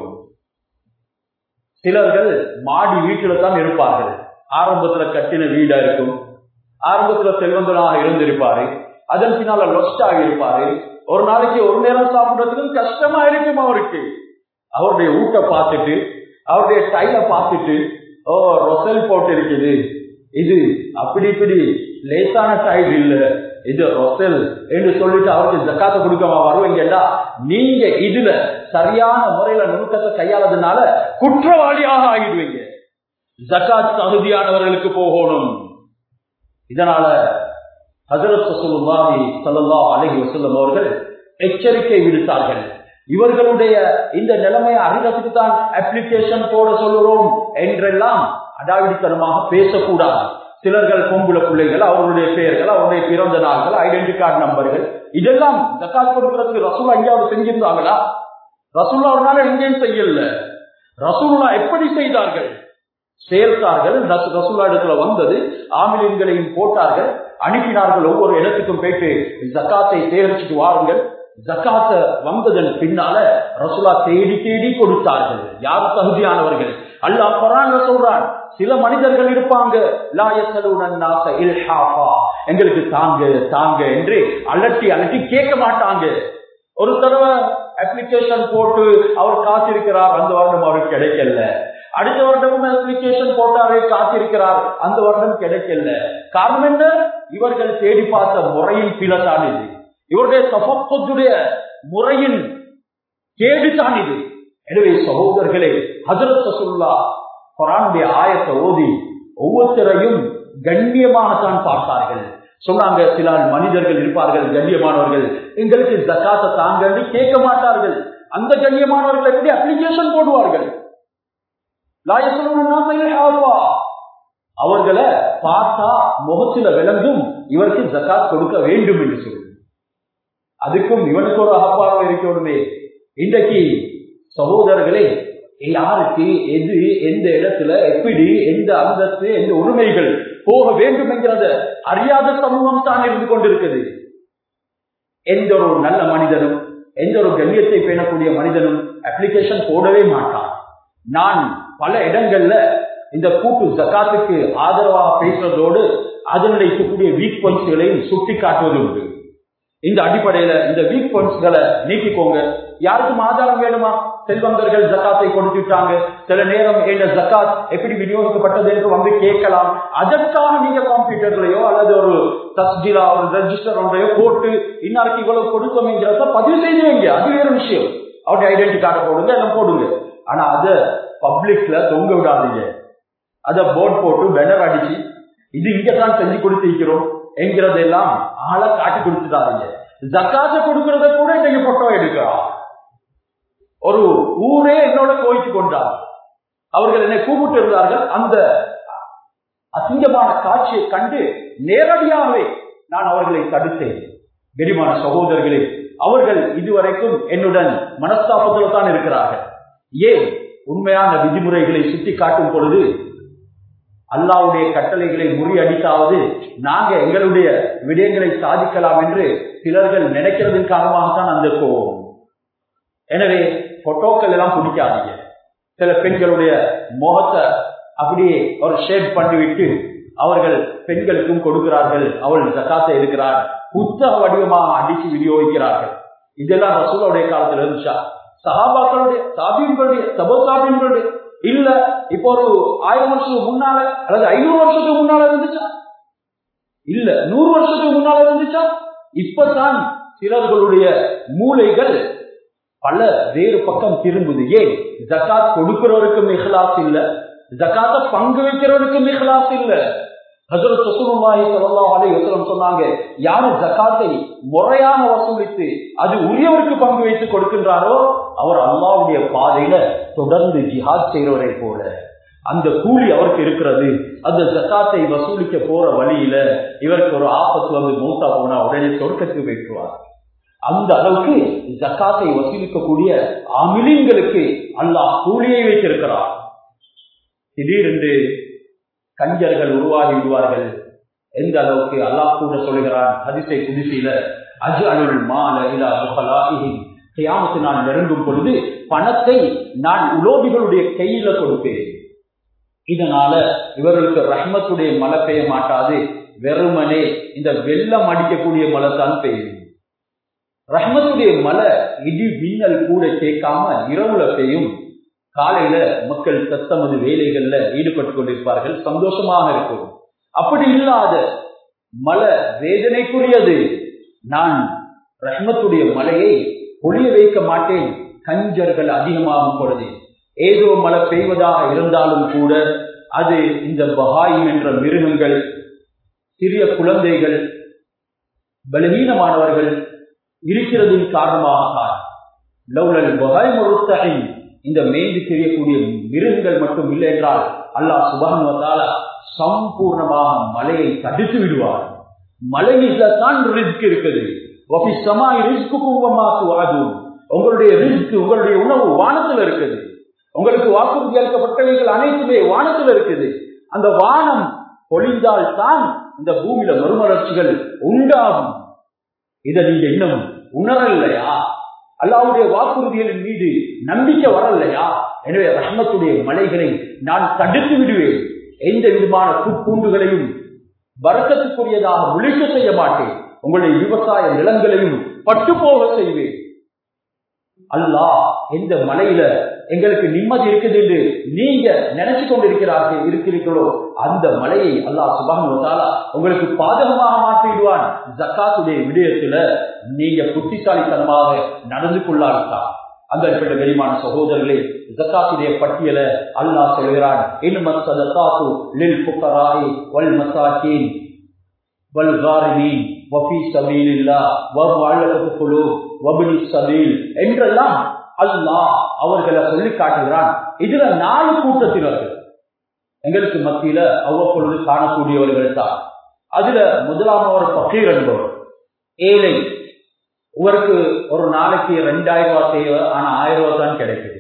சிலர்கள் மாடி வீட்டுல தான் இருப்பார்கள் ஆரம்பத்துல கட்டின வீடா இருக்கும் ஆரம்பத்துல செல்வந்தனாக இருந்திருப்பாரு அதன் பின்னால லொஸ்ட் ஆகி இருப்பாரு ஒரு நாளைக்கு ஒரு நேரம் சாப்பிடுறதுக்கு கஷ்டமா இருக்கும் அவருக்கு அவருடைய ஊட்ட பார்த்துட்டு அவருடைய டைல பார்த்துட்டு ஓ ரொசல் போட்டு இருக்குது இது அப்படி இப்படி லேசான டைல் இல்ல இது ரொசல் என்று சொல்லிட்டு அவருக்கு ஜக்காத்த கொடுக்கமா வருவீங்கடா நீங்க இதுல சரியான முறையில நுணுக்கத்தை கையாளதுனால குற்றவாளியாக ஆகிடுவீங்க ஜக்காத் தகுதியானவர்களுக்கு போகணும் இதனால ஹசரத் சசூலுல்லாஹி ஸல்லல்லாஹு அலைஹி வஸல்லம் அவர்கள் எச்சரிக்கை விடுத்தார்கள் இவர்களுடைய இந்த நிலைமையை அறிறதுக்கு தான் அப்ளிகேஷன் போட சொல்லுறோம் என்றெல்லாம் அடாவிடித்தனமாக பேசக்கூடாது சிலர்கள் பொம்புல பிள்ளைகள் அவர்களுடைய பெயர்கள் அவருடைய பிறந்த நாள்கள் ஐடென்டி கார்டு நம்பர்கள் இதெல்லாம் ஜக்காத் கொடுக்கறதுக்கு ரசூல்லா எங்கேயாவது செஞ்சிருந்தாங்களா ரசூல்லா ஒரு நாள் எங்கேயும் செய்யல ரசூல்லா எப்படி செய்தார்கள் சேர்த்தார்கள் ரசூல்லா இடத்துல வந்தது ஆமிலின்களையும் போட்டார்கள் அனுப்பினார்கள் ஒவ்வொரு இடத்துக்கும் போயிட்டு ஜக்காத்தை சேகரிச்சுட்டு வாருங்கள் ஜக்காத்த வந்ததன் பின்னால ரசுலா தேடி தேடி கொடுத்தார்கள் யார் தகுதியானவர்கள் அல்லா பராங்க சொல்றான் சில மனிதர்கள் இருப்பாங்க எங்களுக்கு தாங்க தாங்க என்று அலட்டி அலட்டி கேட்க மாட்டாங்க ஒரு தடவை அப்ளிகேஷன் போட்டு அவர் காத்திருக்கிறார் அந்த வருடம் அவருக்கு கிடைக்கல அடுத்த வருடமும் அப்ளிகேஷன் போட்டாரே காத்திருக்கிறார் அந்த வருடம் கிடைக்கல காரணம் என்ன இவர்கள் தேடி பார்த்த முறையின் பிளத்தான் இது இவருடைய சபத்துடைய முறையின் கேடுதான் இது எனவே சகோதரர்களே ஹசரத் ரசுல்லா குரானுடைய ஆயத்தை ஓதி ஒவ்வொருத்தரையும் கண்ணியமாகத்தான் பார்த்தார்கள் சொன்னாங்க சில மனிதர்கள் இருப்பார்கள் கண்ணியமானவர்கள் எங்களுக்கு ஜக்காத்த தாங்கன்னு கேட்க மாட்டார்கள் அந்த கண்ணியமானவர்கள் எப்படி அப்ளிகேஷன் போடுவார்கள் அவர்களை பார்த்தா முகத்துல விளங்கும் இவருக்கு ஜக்காத் கொடுக்க வேண்டும் என்று சொல்லி அதுக்கும் இவனுக்கு ஒரு அகப்பார்வை இருக்கணுமே இன்றைக்கு சகோதரர்களே யாருக்கு எது எந்த இடத்துல எப்படி எந்த அந்தஸ்து எந்த உரிமைகள் போக வேண்டும் என்கிறத அறியாத சமூகம் தான் இருந்து கொண்டிருக்குது எந்த ஒரு நல்ல மனிதனும் எந்த ஒரு கண்ணியத்தை பேணக்கூடிய மனிதனும் அப்ளிகேஷன் போடவே மாட்டான் நான் பல இடங்கள்ல இந்த கூட்டு ஜக்காத்துக்கு ஆதரவாக பேசுறதோடு அதனுடைய இருக்கக்கூடிய வீக் பாயிண்ட்ஸ்களையும் சுட்டி காட்டுவது உண்டு இந்த அடிப்படையில இந்த வீக் பாயிண்ட்ஸ்களை நீக்கிக்கோங்க யாருக்கும் ஆதாரம் வேணுமா செல்வந்தர்கள் ஜக்காத்தை கொடுத்துட்டாங்க சில நேரம் இந்த ஜக்காத் எப்படி விநியோகிக்கப்பட்டது என்று வந்து கேட்கலாம் அதற்காக நீங்க கம்ப்யூட்டர்லயோ அல்லது ஒரு தஸ்ஜிலா ஒரு ரெஜிஸ்டர் ஒன்றையோ போட்டு இன்னாருக்கு இவ்வளவு கொடுத்தோம்ங்கிறத பதிவு செய்து வைங்க அது வேற விஷயம் அவருடைய ஐடென்டி கார்டை போடுங்க எல்லாம் போடுங்க ஆனா அத பப்ளிக்ல தொங்க விடாதீங்க அத போர்ட் போட்டு பேனர் அடிச்சு இது இங்கதான் செஞ்சு கொடுத்திருக்கிறோம் என்கிறதெல்லாம் ஆளை காட்டி கொடுத்துட்டாங்க ஜக்காத்த கொடுக்கறத கூட இன்னைக்கு போட்டோ எடுக்கிறான் ஒரு ஊரே என்னோட கோயிச்சு கொண்டார் அவர்கள் என்னை கூப்பிட்டு இருந்தார்கள் அந்த அசிங்கமான காட்சியை கண்டு நேரடியாகவே நான் அவர்களை தடுத்தேன் கரிமான சகோதரர்களே அவர்கள் இதுவரைக்கும் என்னுடன் மனஸ்தாபத்தில் தான் இருக்கிறார்கள் ஏன் உண்மையான விதிமுறைகளை சுட்டி காட்டும் பொழுது அல்லாவுடைய கட்டளைகளை முறியடித்தாவது நாங்க எங்களுடைய விடயங்களை சாதிக்கலாம் என்று சிலர்கள் நினைக்கிறதன் காரணமாகத்தான் அந்த கோபம் எனவே போட்டோக்கள் எல்லாம் பிடிக்காதீங்க சில பெண்களுடைய முகத்தை அப்படியே ஒரு ஷேட் பண்ணிவிட்டு அவர்கள் பெண்களுக்கும் கொடுக்கிறார்கள் அவள் ஜக்காத்தை எடுக்கிறார் புத்தக வடிவமாக அடிச்சு விநியோகிக்கிறார்கள் இதெல்லாம் ரசூலுடைய காலத்துல இருந்துச்சா சஹாபாக்களுடைய சாபியங்களுடைய சபோ சாபியங்களுடைய இல்ல இப்போ ஒரு ஆயிரம் வருஷத்துக்கு முன்னால அல்லது ஐநூறு வருஷத்துக்கு முன்னால இருந்துச்சா இல்ல நூறு வருஷத்துக்கு முன்னால இருந்துச்சா இப்பதான் சிலர்களுடைய மூளைகள் பல வேறு பக்கம் திரும்புது ஏன் ஜக்காத் கொடுக்கிறவருக்கும் இஹ்லாஸ் இல்ல ஜக்காத்த பங்கு வைக்கிறவருக்கும் இஹ்லாஸ் இல்ல ஹசரத் ரசூலுல்லாஹி ஸல்லல்லாஹு அலைஹி வஸல்லம் சொன்னாங்க யாரு ஜக்காத்தை முறையான வசூலித்து அது உரியவருக்கு பங்கு வைத்து கொடுக்கின்றாரோ அவர் அல்லாஹ்வுடைய பாதையில தொடர்ந்து ஜிஹாத் செய்கிறவரை போல அந்த கூலி அவருக்கு இருக்கிறது அந்த ஜக்காத்தை வசூலிக்க போற வழியில இவருக்கு ஒரு ஆபத்து வந்து மூத்தா போனா உடனே சொர்க்கத்துக்கு வைக்குவார் அந்த அளவுக்கு ஜக்காத்தை வசூலிக்கக்கூடிய அமிலிங்களுக்கு அல்லாஹ் கூலியை வைத்திருக்கிறார் திடீரென்று கஞ்சர்கள் உருவாகி விடுவார்கள் எந்த அளவுக்கு அல்லாஹ் கூட சொல்கிறான் ஹதிசை குதிசையில அஜு அலுள் மால இலா முகலாஹி கியாமத்து நான் நெருங்கும் பொழுது பணத்தை நான் உலோபிகளுடைய கையில கொடுப்பேன் இதனால இவர்களுக்கு ரஹ்மத்துடைய மழை பெய்ய மாட்டாது வெறுமனே இந்த வெள்ளம் அடிக்கக்கூடிய மழை தான் பெய்யும் ரஹ்மத்துடைய மழை இடி மின்னல் கூட கேட்காம இரவுல பெய்யும் காலையில மக்கள் தத்தமது வேலைகள்ல ஈடுபட்டு கொண்டிருப்பார்கள் சந்தோஷமாக இருக்கும் அப்படி இல்லாத மழை வேதனைக்குரியது நான் ரஹ்மத்துடைய மலையை பொழிய வைக்க மாட்டேன் கஞ்சர்கள் அதிகமாகும் பொழுது ஏதோ மழை பெய்வதாக இருந்தாலும் கூட அது இந்த பகாயும் என்ற மிருகங்கள் சிறிய குழந்தைகள் பலவீனமானவர்கள் இருக்கிறதின் காரணமாகத்தான் லவ்லல் பகாய் முருத்தகை இந்த மேய்ந்து தெரியக்கூடிய மிருகங்கள் மட்டும் இல்லை என்றால் அல்லாஹ் சுபானுவத்தால சம்பூர்ணமாக மலையை தடுத்து விடுவார் மலையில தான் ரிஸ்க் இருக்குது உங்களுடைய ரிஸ்க் உங்களுடைய உணவு வானத்தில் இருக்குது உங்களுக்கு வாக்குறுதி அளிக்கப்பட்டவைகள் அனைத்துமே வானத்தில் இருக்குது அந்த வானம் பொழிந்தால் தான் இந்த பூமியில மறுமலர்ச்சிகள் உண்டாகும் இதை நீங்க இன்னும் உணரலையா அல்லாவுடைய வாக்குறுதிகளின் மீது நம்பிக்கை வரலையா எனவே ரஹ்மத்துடைய மலைகளை நான் தடுத்து விடுவேன் எந்த விதமான புற்பூண்டுகளையும் வரக்கத்துக்குரியதாக முழிக்க செய்ய மாட்டேன் உங்களுடைய விவசாய நிலங்களையும் பட்டு போக செய்வேன் அல்லாஹ் எந்த மலையில எங்களுக்கு நிம்மதி இருக்குது என்று நீங்க நினைச்சு கொண்டிருக்கிறார்கள் இருக்கிறீர்களோ அந்த மலையை அல்லாஹ் சுபானுவத்தாலா உங்களுக்கு பாதகமாக மாற்றிடுவான் ஜக்காத்துடைய விடயத்துல நீங்க புத்திசாலித்தனமாக நடந்து கொள்ளாவிட்டார் அந்த அடிப்பட்ட வெளிமான சகோதரர்களே ஜக்காத்துடைய பட்டியலை அல்லாஹ் சொல்கிறான் இன்னும் சதகாத்து லில் புக்கராய் வல் மசாக்கீன் வல் காரிமீன் வஃபி சபீலில்லா வவ்வாழகத்து குழு வபினி சபீல் என்றெல்லாம் அல்லாஹ் அவர்களை சொல்லி காட்டுகிறான் இதுல நாலு கூட்டத்தினர்கள் எங்களுக்கு மத்தியில அவ்வப்பொழுது காணக்கூடியவர்கள் தான் அதுல முதலாமவர் பக்கீர் என்பவர் ஏழை இவருக்கு ஒரு நாளைக்கு ரெண்டாயிரம் ரூபாய் தேவை ஆனா ஆயிரம் ரூபாய் தான் கிடைக்குது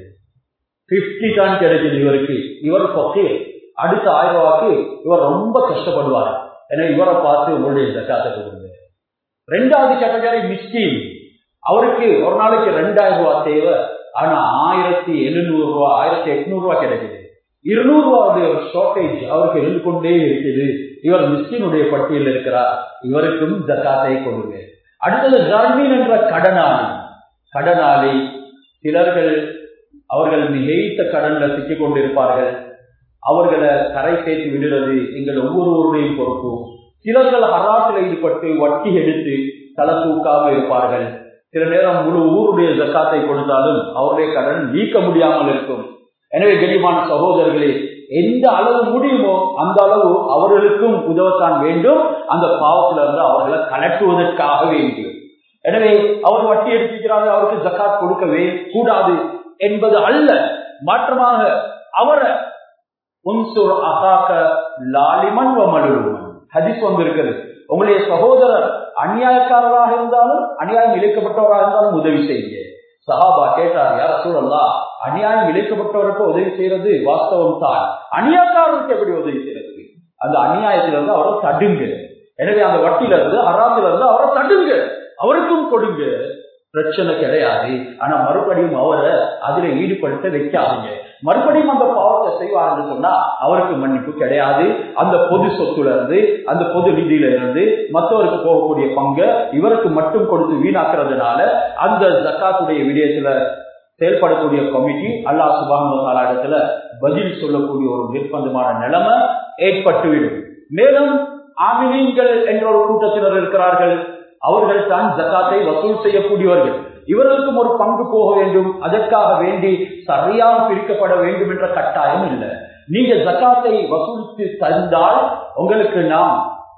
பிப்டி தான் கிடைக்குது இவருக்கு இவர் பக்கீர் அடுத்த ஆயிரம் ரூபாய்க்கு இவர் ரொம்ப கஷ்டப்படுவார் எனவே இவரை பார்த்து உங்களுடைய ஜக்காத்தை கொடுங்க ரெண்டாவது கேட்டகரி மிஸ்கின் அவருக்கு ஒரு நாளைக்கு ரெண்டாயிரம் ரூபாய் தேவை ஆனா ஆயிரத்தி எழுநூறு ரூபாய் ஆயிரத்தி எட்நூறு ரூபாய் கிடைக்குது இருநூறு ரூபாய் ஒரு ஷார்டேஜ் அவருக்கு இருந்து கொண்டே இருக்குது இவர் மிஸ்கினுடைய பட்டியலில் இருக்கிறார் இவருக்கும் ஜக்காத்தை கொடுங்க அடுத்தது ஜர்மீன் என்ற கடனாளி கடனாளி சிலர்கள் அவர்கள் மிகைத்த கடன்ல சிக்கிக் கொண்டிருப்பார்கள் அவர்களை கரை சேர்த்து விடுறது எங்கள் ஒவ்வொருவருடையும் பொறுப்பு சிலர்கள் ஹராத்தில் ஈடுபட்டு வட்டி எடுத்து தலை தூக்காம இருப்பார்கள் சில நேரம் முழு ஊருடைய ஜக்காத்தை கொடுத்தாலும் அவருடைய கடன் நீக்க முடியாமல் இருக்கும் எனவே கனிமான சகோதரர்களே எந்த அளவு முடியுமோ அந்த அளவு அவர்களுக்கும் உதவத்தான் வேண்டும் அந்த பாவத்திலிருந்து அவர்களை கலட்டுவதற்காக வேண்டும் எனவே அவர் வட்டி எடுத்துக்கிறாரு அவருக்கு ஜக்காத் கொடுக்கவே கூடாது என்பது அல்ல மாற்றமாக அவரை உன்சுர் அகாக்க லாலிமன் வமலுவன் ஹதிஸ் வந்திருக்கிறது உங்களுடைய சகோதரர் அநியாயக்காரராக இருந்தாலும் அநியாயம் இழைக்கப்பட்டவராக இருந்தாலும் உதவி செய்யுங்க சஹாபா கேட்டார் யார சூழல்லா அநியாயம் இழைக்கப்பட்டவருக்கு உதவி செய்யறது வாஸ்தவம் தான் அநியாயக்காரருக்கு எப்படி உதவி செய்யறது அந்த அநியாயத்திலிருந்து அவரை தடுங்க எனவே அந்த வட்டியில இருந்து அறாமில இருந்து அவரை தடுங்க அவருக்கும் கொடுங்க பிரச்சனை கிடையாது ஆனா மறுபடியும் அவரை அதுல ஈடுபடுத்த வைக்காதீங்க மறுபடியும் அந்த பாவத்தை செய்வார்னு சொன்னா அவருக்கு மன்னிப்பு கிடையாது அந்த பொது சொத்துல இருந்து அந்த பொது நிதியில இருந்து மற்றவருக்கு போகக்கூடிய பங்கு இவருக்கு மட்டும் கொடுத்து வீணாக்குறதுனால அந்த ஜக்காத்துடைய விடயத்துல செயல்படக்கூடிய கமிட்டி அல்லா சுபான் இடத்துல பதில் சொல்லக்கூடிய ஒரு நிர்பந்தமான நிலைமை ஏற்பட்டுவிடும் மேலும் ஆமினீன்கள் என்ற ஒரு கூட்டத்தினர் இருக்கிறார்கள் அவர்கள் தான் ஜக்காத்தை வசூல் செய்யக்கூடியவர்கள் இவர்களுக்கும் ஒரு பங்கு போக வேண்டும் அதற்காக வேண்டி சரியாக பிரிக்கப்பட வேண்டும் என்ற கட்டாயம் இல்லை நீங்க ஜக்காத்தை வசூலித்து தந்தால் உங்களுக்கு நாம்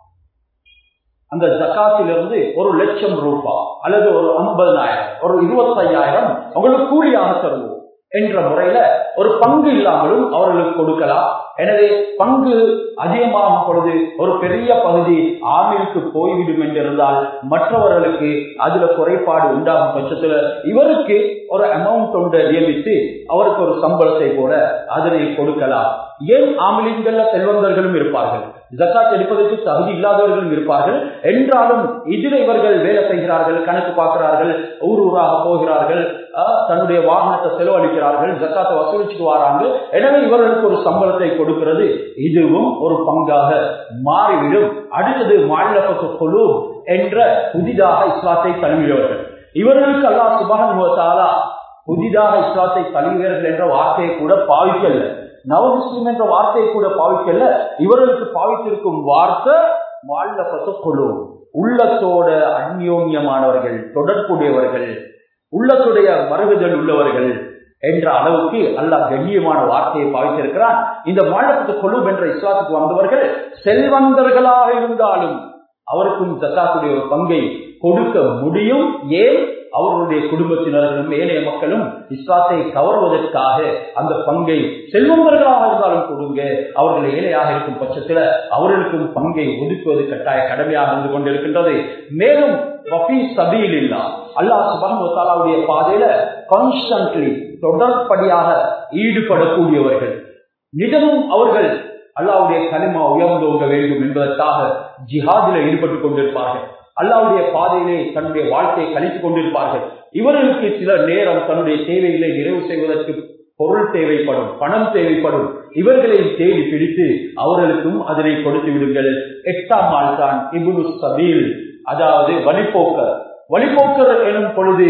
அந்த ஜக்காத்திலிருந்து ஒரு லட்சம் ரூபாய் அல்லது ஒரு ஐம்பதாயிரம் ஒரு இருபத்தையாயிரம் உங்களுக்கு கூலியாக தருவோம் என்ற முறையில ஒரு பங்கு இல்லாமலும் அவர்களுக்கு கொடுக்கலாம் எனவே பங்கு அதிகமாகும் பொழுது ஒரு பெரிய பகுதி ஆமிலுக்கு போய்விடும் என்றிருந்தால் மற்றவர்களுக்கு அதுல குறைபாடு உண்டாகும் பட்சத்துல இவருக்கு ஒரு அமௌண்ட் ஒன்றை நியமித்து அவருக்கு ஒரு சம்பளத்தை போல அதனை கொடுக்கலாம் ஏன் ஆமிலின்கள்ல செல்வந்தர்களும் இருப்பார்கள் ஜக்காத் எடுப்பதற்கு தகுதி இல்லாதவர்களும் இருப்பார்கள் என்றாலும் இதில் இவர்கள் வேலை செய்கிறார்கள் கணக்கு பார்க்கிறார்கள் ஊர் ஊராக போகிறார்கள் தன்னுடைய வாகனத்தை செலவழிக்கிறார்கள் ஜக்காத்தை வசூலிச்சுட்டு வராங்க எனவே இவர்களுக்கு ஒரு சம்பளத்தை கொடுக்கிறது இதுவும் ஒரு பங்காக மாறிவிடும் அடுத்தது மாநிலப்பத்து குழு என்ற புதிதாக இஸ்லாத்தை தழுவியவர்கள் இவர்களுக்கு அல்லா சுபானுவத்தாலா புதிதாக இஸ்லாத்தை தழுவியவர்கள் என்ற வார்த்தையை கூட பாவிக்கல நவமுஸ்லிம் என்ற வார்த்தையை கூட பாவிக்கல இவர்களுக்கு பாவித்திருக்கும் வார்த்தை மாநிலப்பத்து குழு உள்ளத்தோட அந்யோன்யமானவர்கள் தொடர்புடையவர்கள் உள்ளத்துடைய மறுகுதல் உள்ளவர்கள் என்ற அளவுக்கு அல்லாஹ் கண்ணியமான வார்த்தையை பாவித்திருக்கிறான் இந்த மாநிலத்து குழு என்ற இஸ்லாத்துக்கு வந்தவர்கள் செல்வந்தர்களாக இருந்தாலும் அவருக்கும் ஜக்காத்துடைய ஒரு பங்கை கொடுக்க முடியும் ஏன் அவர்களுடைய குடும்பத்தினர்களும் ஏனைய மக்களும் இஸ்லாத்தை கவர்வதற்காக அந்த பங்கை செல்வந்தர்களாக இருந்தாலும் கொடுங்க அவர்கள் ஏழையாக இருக்கும் பட்சத்தில் அவர்களுக்கும் பங்கை ஒதுக்குவது கட்டாய கடமையாக இருந்து கொண்டிருக்கின்றது மேலும் சபையில் இல்லா அல்லாஹ் சுபானுடைய பாதையில கான்ஸ்டன்ட்லி தொடர்படியாக ஈடுபடக்கூடியவர்கள் நிஜமும் அவர்கள் அல்லாவுடைய கனிமா உயர்ந்தோங்க வேண்டும் என்பதற்காக ஜிஹாதில ஈடுபட்டுக் கொண்டிருப்பார்கள் அல்லாவுடைய பாதையிலே தன்னுடைய வாழ்க்கையை கழித்துக் கொண்டிருப்பார்கள் இவர்களுக்கு சில நேரம் தன்னுடைய தேவைகளை நிறைவு செய்வதற்கு பொருள் தேவைப்படும் பணம் தேவைப்படும் இவர்களை தேடி பிடித்து அவர்களுக்கும் அதனை கொடுத்து விடுங்கள் எட்டாம் நாள் தான் இபுனு சபீல் அதாவது வழிபோக்கர் வழிபோக்கர் எனும் பொழுது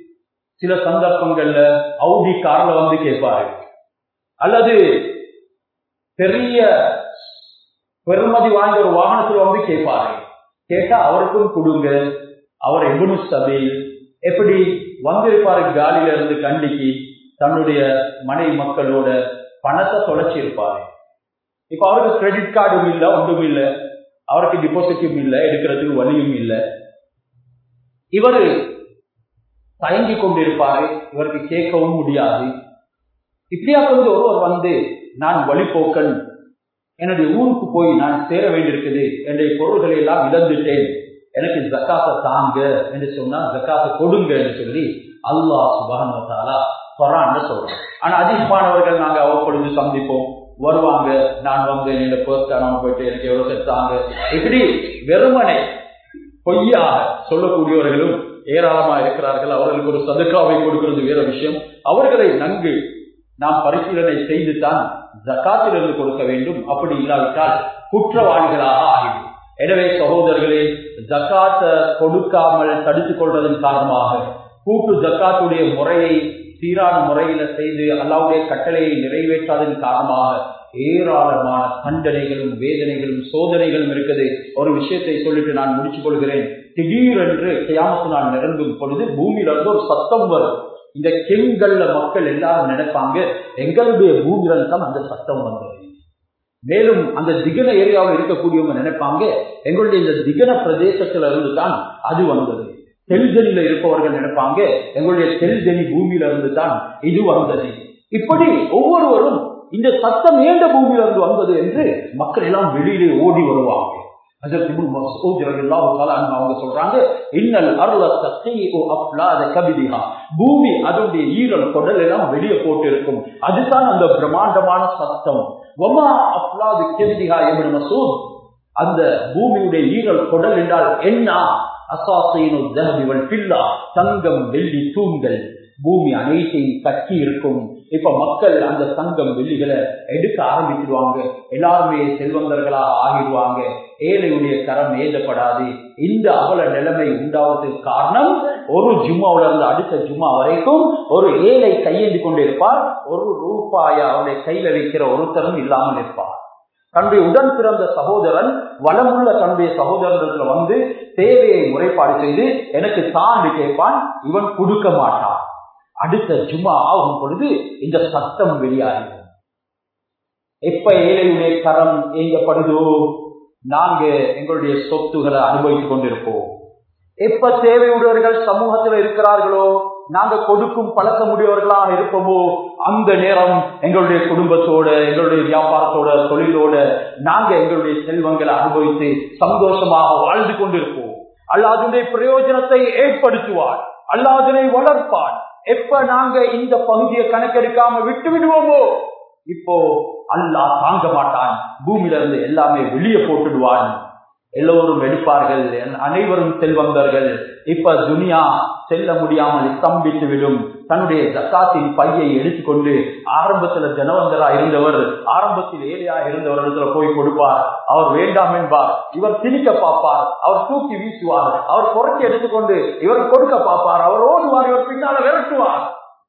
சில சந்தர்ப்பங்கள்ல அவுடி கார்ல வந்து கேட்பாரு அல்லது பெரிய பெருமதி வாய்ந்த ஒரு வாகனத்துல வந்து கேட்பாரு கேட்டா அவருக்கும் கொடுங்க அவர் எபுனு சபையில் எப்படி வந்திருப்பாரு காலில இருந்து கண்டிக்கு தன்னுடைய மனை மக்களோட பணத்தை தொலைச்சி இருப்பாரு இப்ப அவருக்கு கிரெடிட் கார்டும் இல்ல ஒன்றும் இல்ல அவருக்கு டிபாசிட்டும் இல்ல எடுக்கிறதுக்கு வழியும் இல்ல இவரு தயங்கி கொண்டிருப்பாரு இவருக்கு கேட்கவும் முடியாது இப்படியா கொஞ்சம் ஒருவர் வந்து நான் வழிபோக்கன் என்னுடைய ஊருக்கு போய் நான் சேர வேண்டியிருக்குது என்னுடைய பொருள்களை எல்லாம் இழந்துட்டேன் எனக்கு ஜக்காத்தை தாங்க என்று சொன்னா ஜக்காத்தை கொடுங்க என்று சொல்லி அல்லாஹ் சுபானுவத்தாலா பரான்னு சொல்றோம் ஆனா அதிகமானவர்கள் நாங்க அவ்வப்பொழுது சந்திப்போம் வருவாங்க நான் வந்து என்னோட பர்ஸ் காணாம போயிட்டு எனக்கு எவ்வளவு செத்தாங்க இப்படி வெறுமனை பொய்யாக சொல்லக்கூடியவர்களும் ஏராளமா இருக்கிறார்கள் அவர்களுக்கு ஒரு சதுக்காவை கொடுக்கிறது வேற விஷயம் அவர்களை நன்கு நாம் பரிசீலனை செய்து தான் ஜக்காத்திலிருந்து கொடுக்க வேண்டும் அப்படி இல்லாவிட்டால் குற்றவாளிகளாக ஆகிவிடும் எனவே சகோதரர்களே ஜக்காத்த கொடுக்காமல் தடுத்துக் கொள்வதன் காரணமாக கூட்டு ஜக்காத்துடைய முறையை சீரான முறையில செய்து அல்லாவுடைய கட்டளையை நிறைவேற்றாதன் காரணமாக ஏராளமான தண்டனைகளும் வேதனைகளும் சோதனைகளும் இருக்குது ஒரு விஷயத்தை சொல்லிட்டு நான் முடிச்சுக் கொள்கிறேன் திடீரென்று கியாமத்து நான் நிரம்பும் பொழுது பூமியில இருந்து ஒரு சத்தம் வரும் இந்த கெண்கள்ல மக்கள் எல்லாரும் நினைப்பாங்க எங்களுடைய பூமியில தான் அந்த சத்தம் வந்தது மேலும் அந்த திகன ஏரியாவில் இருக்கக்கூடியவங்க நினைப்பாங்க எங்களுடைய இந்த திகன பிரதேசத்துல இருந்து தான் அது வந்தது தெல்தனில இருப்பவர்கள் நினைப்பாங்க எங்களுடைய தெல்தனி பூமியில இருந்து தான் இது வந்தது இப்படி ஒவ்வொருவரும் இந்த சத்தம் ஏண்ட பூமியில இருந்து வந்தது என்று மக்கள் எல்லாம் வெளியிலே ஓடி வருவாங்க அவங்க சொல்றாங்க இன்னல் அருள கபிதிகா பூமி அதனுடைய ஈரல் கொடல் எல்லாம் வெளியே போட்டு இருக்கும் அதுதான் அந்த பிரம்மாண்டமான சத்தம் ஒமா அப்லாது கெபிதிகா எப்படி மசூத் அந்த பூமியுடைய ஈரல் கொடல் என்றால் என்ன அசாசையினுள் தகவிவள் பில்லா தங்கம் வெள்ளி தூண்கள் பூமி அனைத்தையும் கட்டி இருக்கும் இப்ப மக்கள் அந்த தங்கம் வெள்ளிகளை எடுக்க ஆரம்பிச்சிடுவாங்க எல்லாருமே செல்வந்தர்களாக ஆகிடுவாங்க ஏழையுடைய கரம் ஏதப்படாது இந்த அவல நிலைமை உண்டாவதற்கு காரணம் ஒரு ஜும்மாவுல இருந்து அடுத்த ஜும்மா வரைக்கும் ஒரு ஏழை கையேந்தி கொண்டு இருப்பார் ஒரு ரூபாய அவருடைய கையில வைக்கிற ஒருத்தரும் இல்லாமல் இருப்பார் தன்னுடைய உடன் பிறந்த சகோதரன் வளமுள்ள தன்னுடைய சகோதரத்துல வந்து தேவையை முறைப்பாடு செய்து எனக்கு தான் கேட்பான் இவன் கொடுக்க மாட்டான் அடுத்த ஜும்மா ஆகும் பொழுது இந்த சத்தம் வெளியாகும் எப்ப ஏழையுடைய கரம் ஏங்கப்படுதோ நாங்க எங்களுடைய சொத்துகளை அனுபவித்துக் கொண்டிருப்போம் எப்ப தேவையுடையவர்கள் சமூகத்தில் இருக்கிறார்களோ நாங்க கொடுக்கும் பழக்க முடியவர்களாக இருப்போமோ அந்த நேரம் எங்களுடைய குடும்பத்தோட எங்களுடைய வியாபாரத்தோட தொழிலோட நாங்க எங்களுடைய செல்வங்களை அனுபவித்து சந்தோஷமாக வாழ்ந்து கொண்டிருப்போம் அல்லாதனுடைய பிரயோஜனத்தை ஏற்படுத்துவார் அல்லாதனை வளர்ப்பான் எப்ப நாங்க இந்த பகுதியை கணக்கெடுக்காம விட்டு விடுவோமோ இப்போ அல்லாஹ் தாங்க மாட்டான் பூமியில இருந்து எல்லாமே வெளியே போட்டுடுவான் எல்லோரும் எடுப்பார்கள் அனைவரும் செல்வந்தர்கள் இப்ப துனியா செல்ல முடியாமல் ஸ்தம்பித்து விடும் தன்னுடைய ஜக்காத்தின் பையை எடுத்துக்கொண்டு ஆரம்பத்துல ஜனவந்தரா இருந்தவர் ஆரம்பத்தில் ஏழையா இருந்தவரிடத்துல போய் கொடுப்பார் அவர் வேண்டாம் என்பார் இவர் திணிக்க பார்ப்பார் அவர் தூக்கி வீசுவார் அவர் புறக்கி எடுத்துக்கொண்டு இவர் கொடுக்க பார்ப்பார் அவர் ஓடுவார் இவர் பின்னால விரட்டுவார்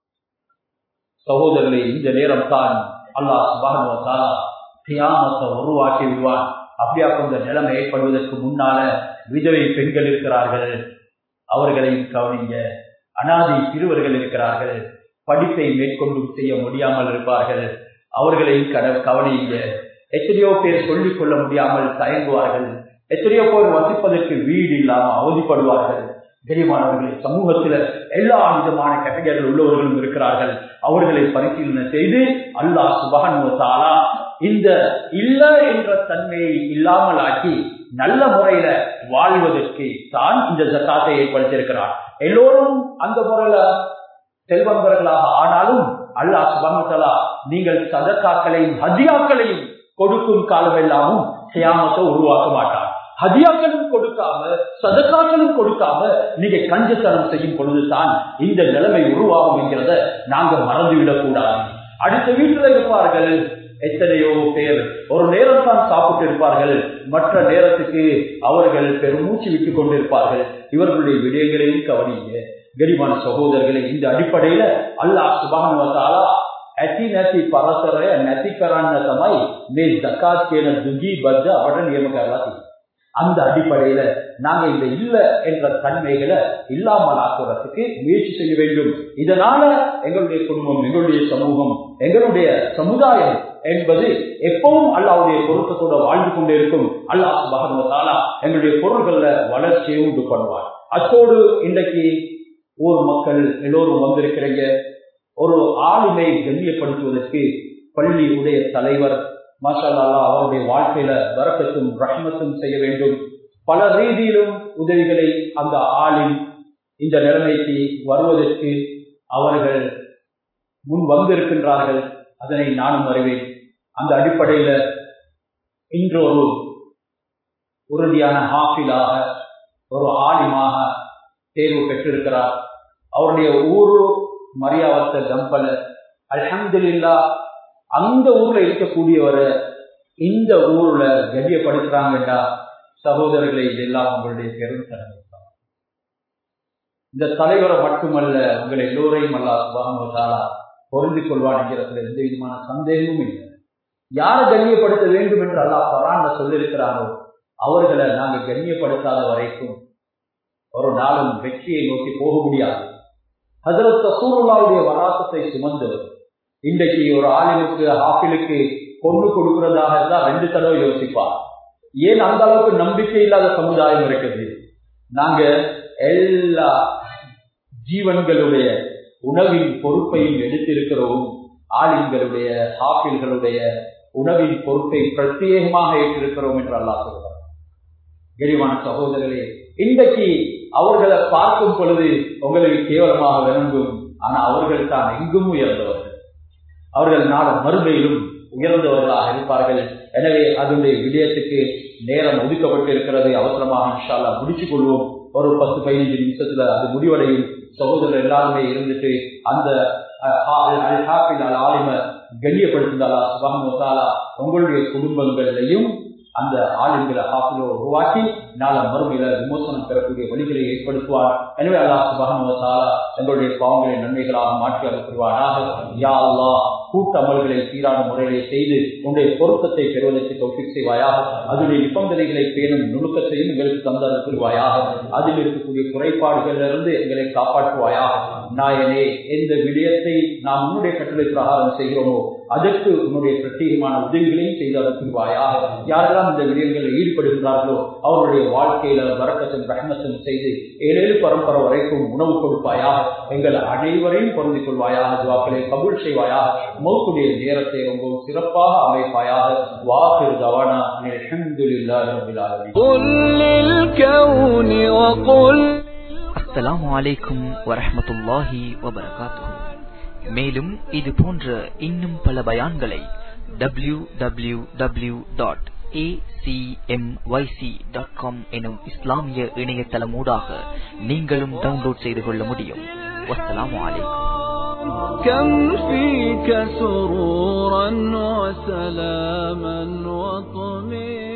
சகோதரர்களே இந்த நேரம் தான் அல்லாஹ் சுபானுவத்தாலா தியானத்தை உருவாக்கி விடுவார் அப்படியா கொஞ்ச நிலைமை ஏற்படுவதற்கு முன்னால விதவை பெண்கள் இருக்கிறார்கள் அவர்களையும் கவனிங்க அனாதை சிறுவர்கள் இருக்கிறார்கள் படிப்பை மேற்கொண்டு செய்ய முடியாமல் இருப்பார்கள் அவர்களையும் கட கவனிங்க எத்தனையோ பேர் சொல்லிக் கொள்ள முடியாமல் தயங்குவார்கள் எத்தனையோ பேர் வசிப்பதற்கு வீடு இல்லாமல் அவதிப்படுவார்கள் பெரியமானவர்களை சமூகத்தில் எல்லா விதமான கேட்டகரிகள் உள்ளவர்களும் இருக்கிறார்கள் அவர்களை பரிசீலனை செய்து அல்லாஹ் சுபகன்வத்தாலா இந்த இல்ல என்ற தன்மையை இல்லாமல் ஆக்கி நல்ல முறையில வாழ்வதற்கு தான் இந்த ஜக்காத்தை ஏற்படுத்தியிருக்கிறார் எல்லோரும் அந்த முறையில செல்வந்தர்களாக ஆனாலும் அல்லாஹ் சுபகத்தலா நீங்கள் சதக்காக்களையும் ஹதியாக்களையும் கொடுக்கும் காலமெல்லாமும் சியாமத்தை உருவாக்க மாட்டார் ஹதியாக்களும் கொடுக்காம சதக்காக்களும் கொடுக்காம நீங்க கஞ்சத்தனம் செய்யும் பொழுதுதான் இந்த நிலைமை உருவாகும் என்கிறத நாங்க மறந்துவிடக் கூடாது அடுத்த வீட்டுல இருப்பார்கள் எத்தனையோ பேர் ஒரு நேரம் தான் சாப்பிட்டு இருப்பார்கள் மற்ற நேரத்துக்கு அவர்கள் பெருமூச்சு விட்டுக் கொண்டிருப்பார்கள் இவர்களுடைய விடயங்களையும் கவனிங்க கரிமான சகோதரர்களை இந்த அடிப்படையில அல்லாஹ் சுபானுவத்தாலா ඇති නැති පරතරය නැති කරන්න තමයි මේ ஜக்காத் කියන දුගී බද්ධ අපට නියම කරලා තියෙන්නේ. அந்த அடிப்படையில நாங்க இந்த இல்ல என்ற தன்மைகளை இல்லாமல் ஆக்குறதுக்கு முயற்சி செய்ய வேண்டும் இதனால எங்களுடைய குடும்பம் எங்களுடைய சமூகம் எங்களுடைய சமுதாயம் என்பது எப்பவும் அல்லாவுடைய பொருத்தத்தோட வாழ்ந்து கொண்டே இருக்கும் அல்லாஹ் பகவத்தாலா எங்களுடைய பொருள்கள்ல வளர்ச்சியை உண்டு பண்ணுவார் அத்தோடு இன்றைக்கு ஊர் மக்கள் எல்லோரும் வந்திருக்கிறீங்க ஒரு ஆளுமை கண்ணியப்படுத்துவதற்கு பள்ளி உடைய தலைவர் மாஷா அல்லாஹ் அவருடைய வாழ்க்கையில வரக்கத்தும் ரஹ்மத்தும் செய்ய வேண்டும் பல ரீதியிலும் உதவிகளை அந்த ஆளின் இந்த நிலைமைக்கு வருவதற்கு அவர்கள் முன் வந்திருக்கின்றார்கள் அதனை நானும் அறிவேன் அந்த அடிப்படையில இன்று ஒரு உறுதியான ஹாஃபிலாக ஒரு ஆலிமாக தேர்வு பெற்றிருக்கிறார் அவருடைய ஊரு மரியாவத்த கம்பல அல்ஹம்துலில்லா அந்த ஊர்ல இருக்கக்கூடியவரை இந்த ஊர்ல கண்ணியப்படுத்துறாங்கடா சகோதரர்களை இதெல்லாம் உங்களுடைய பெரும் கடமை இந்த தலைவரை மட்டுமல்ல உங்கள் எல்லோரையும் அல்லா சுபானுவதாலா பொருந்தி கொள்வான் என்கிறதுல எந்த விதமான சந்தேகமும் இல்லை யாரை கண்ணியப்படுத்த வேண்டும் என்று அல்லாஹ் பரான்ல சொல்லியிருக்கிறாரோ அவர்களை நாங்க கண்ணியப்படுத்தாத வரைக்கும் ஒரு நாளும் வெற்றியை நோக்கி போக முடியாது ஹசரத் தசூருல்லாவுடைய வராசத்தை சுமந்தவர் இன்றைக்கு ஒரு ஆளினுக்கு ஹாஃபிலுக்கு கொண்டு கொடுக்கிறதாக இருந்தா ரெண்டு தடவை யோசிப்பார் ஏன் அந்த அளவுக்கு நம்பிக்கை இல்லாத சமுதாயம் இருக்குது நாங்க எல்லா ஜீவன்களுடைய உணவின் பொறுப்பையும் எடுத்திருக்கிறோம் ஆலிம்களுடைய ஹாஃபில்களுடைய உணவின் பொறுப்பை பிரத்யேகமாக ஏற்றிருக்கிறோம் என்று அல்லா சொல்றார் கெரிவான சகோதரர்களே இன்றைக்கு அவர்களை பார்க்கும் பொழுது உங்களுக்கு கேவலமாக விளங்கும் ஆனா அவர்கள் தான் எங்கும் உயர்ந்தவர்கள் அவர்கள் நாட மறுமையிலும் உயர்ந்தவர்களாக இருப்பார்கள் எனவே அதனுடைய விடயத்துக்கு நேரம் ஒதுக்கப்பட்டு இருக்கிறதை அவசரமாக இன்ஷால்லா முடிச்சுக் கொள்வோம் ஒரு பத்து பதினைஞ்சு நிமிஷத்துல அது முடிவடையும் சகோதரர் எல்லாருமே இருந்துட்டு அந்த ஆலிம கண்ணியப்படுத்தினாலா சுபகமத்தாலா உங்களுடைய குடும்பங்களையும் அந்த ஆளுங்களை ஹாஃபிலோ உருவாக்கி நாள மறுமையில விமோசனம் பெறக்கூடிய வழிகளை ஏற்படுத்துவார் எனவே அல்லா சுபகமத்தாலா எங்களுடைய பாவங்களை நன்மைகளாக மாற்றி அனுப்புவாராக யா அல்லா கூட்டமல்களை சீரான முறைகளை செய்து உன்னுடைய பொருத்தத்தை பெறுவதற்கு தொகுப்பு செய்வாயாக அதனுடைய நிபந்தனைகளை பேணும் நுணுக்கத்தையும் எங்களுக்கு தந்தது புரிவாயாக அதில் இருக்கக்கூடிய குறைபாடுகளிலிருந்து எங்களை காப்பாற்றுவாயாக நாயனே எந்த விடயத்தை நாம் உன்னுடைய கட்டளை பிரகாரம் செய்கிறோமோ அதற்கு உன்னுடைய பிரத்யேகமான உதவிகளையும் செய்து அனுப்புவாயாக யாரெல்லாம் இந்த விடயங்களில் ஈடுபடுகிறார்களோ அவருடைய வாழ்க்கையில வரக்கத்தும் ரஹமத்தும் செய்து ஏழேழு பரம்பரை வரைக்கும் உணவு கொடுப்பாயாக எங்கள் அனைவரையும் பொருந்திக் கொள்வாயாக துவாக்களை கபூல் செய்வாயாக மௌத்துடைய நேரத்தை ரொம்பவும் சிறப்பாக அமைப்பாயாக வாக்கு தவானா அஸ்ஸலாமு அலைக்கும் வரஹமத்துல்லாஹி வபரகாத்துஹு மேலும் இது போன்ற இன்னும் பல பயான்களை W W W dot acmyc.com எனும் இஸ்லாமிய இணையதளமூடாக நீங்களும் டவுன்லோட் செய்து கொள்ள முடியும் வஸ்ஸலாமு அலைக்கும் كم فيك سرورا وسلاما وطمئنا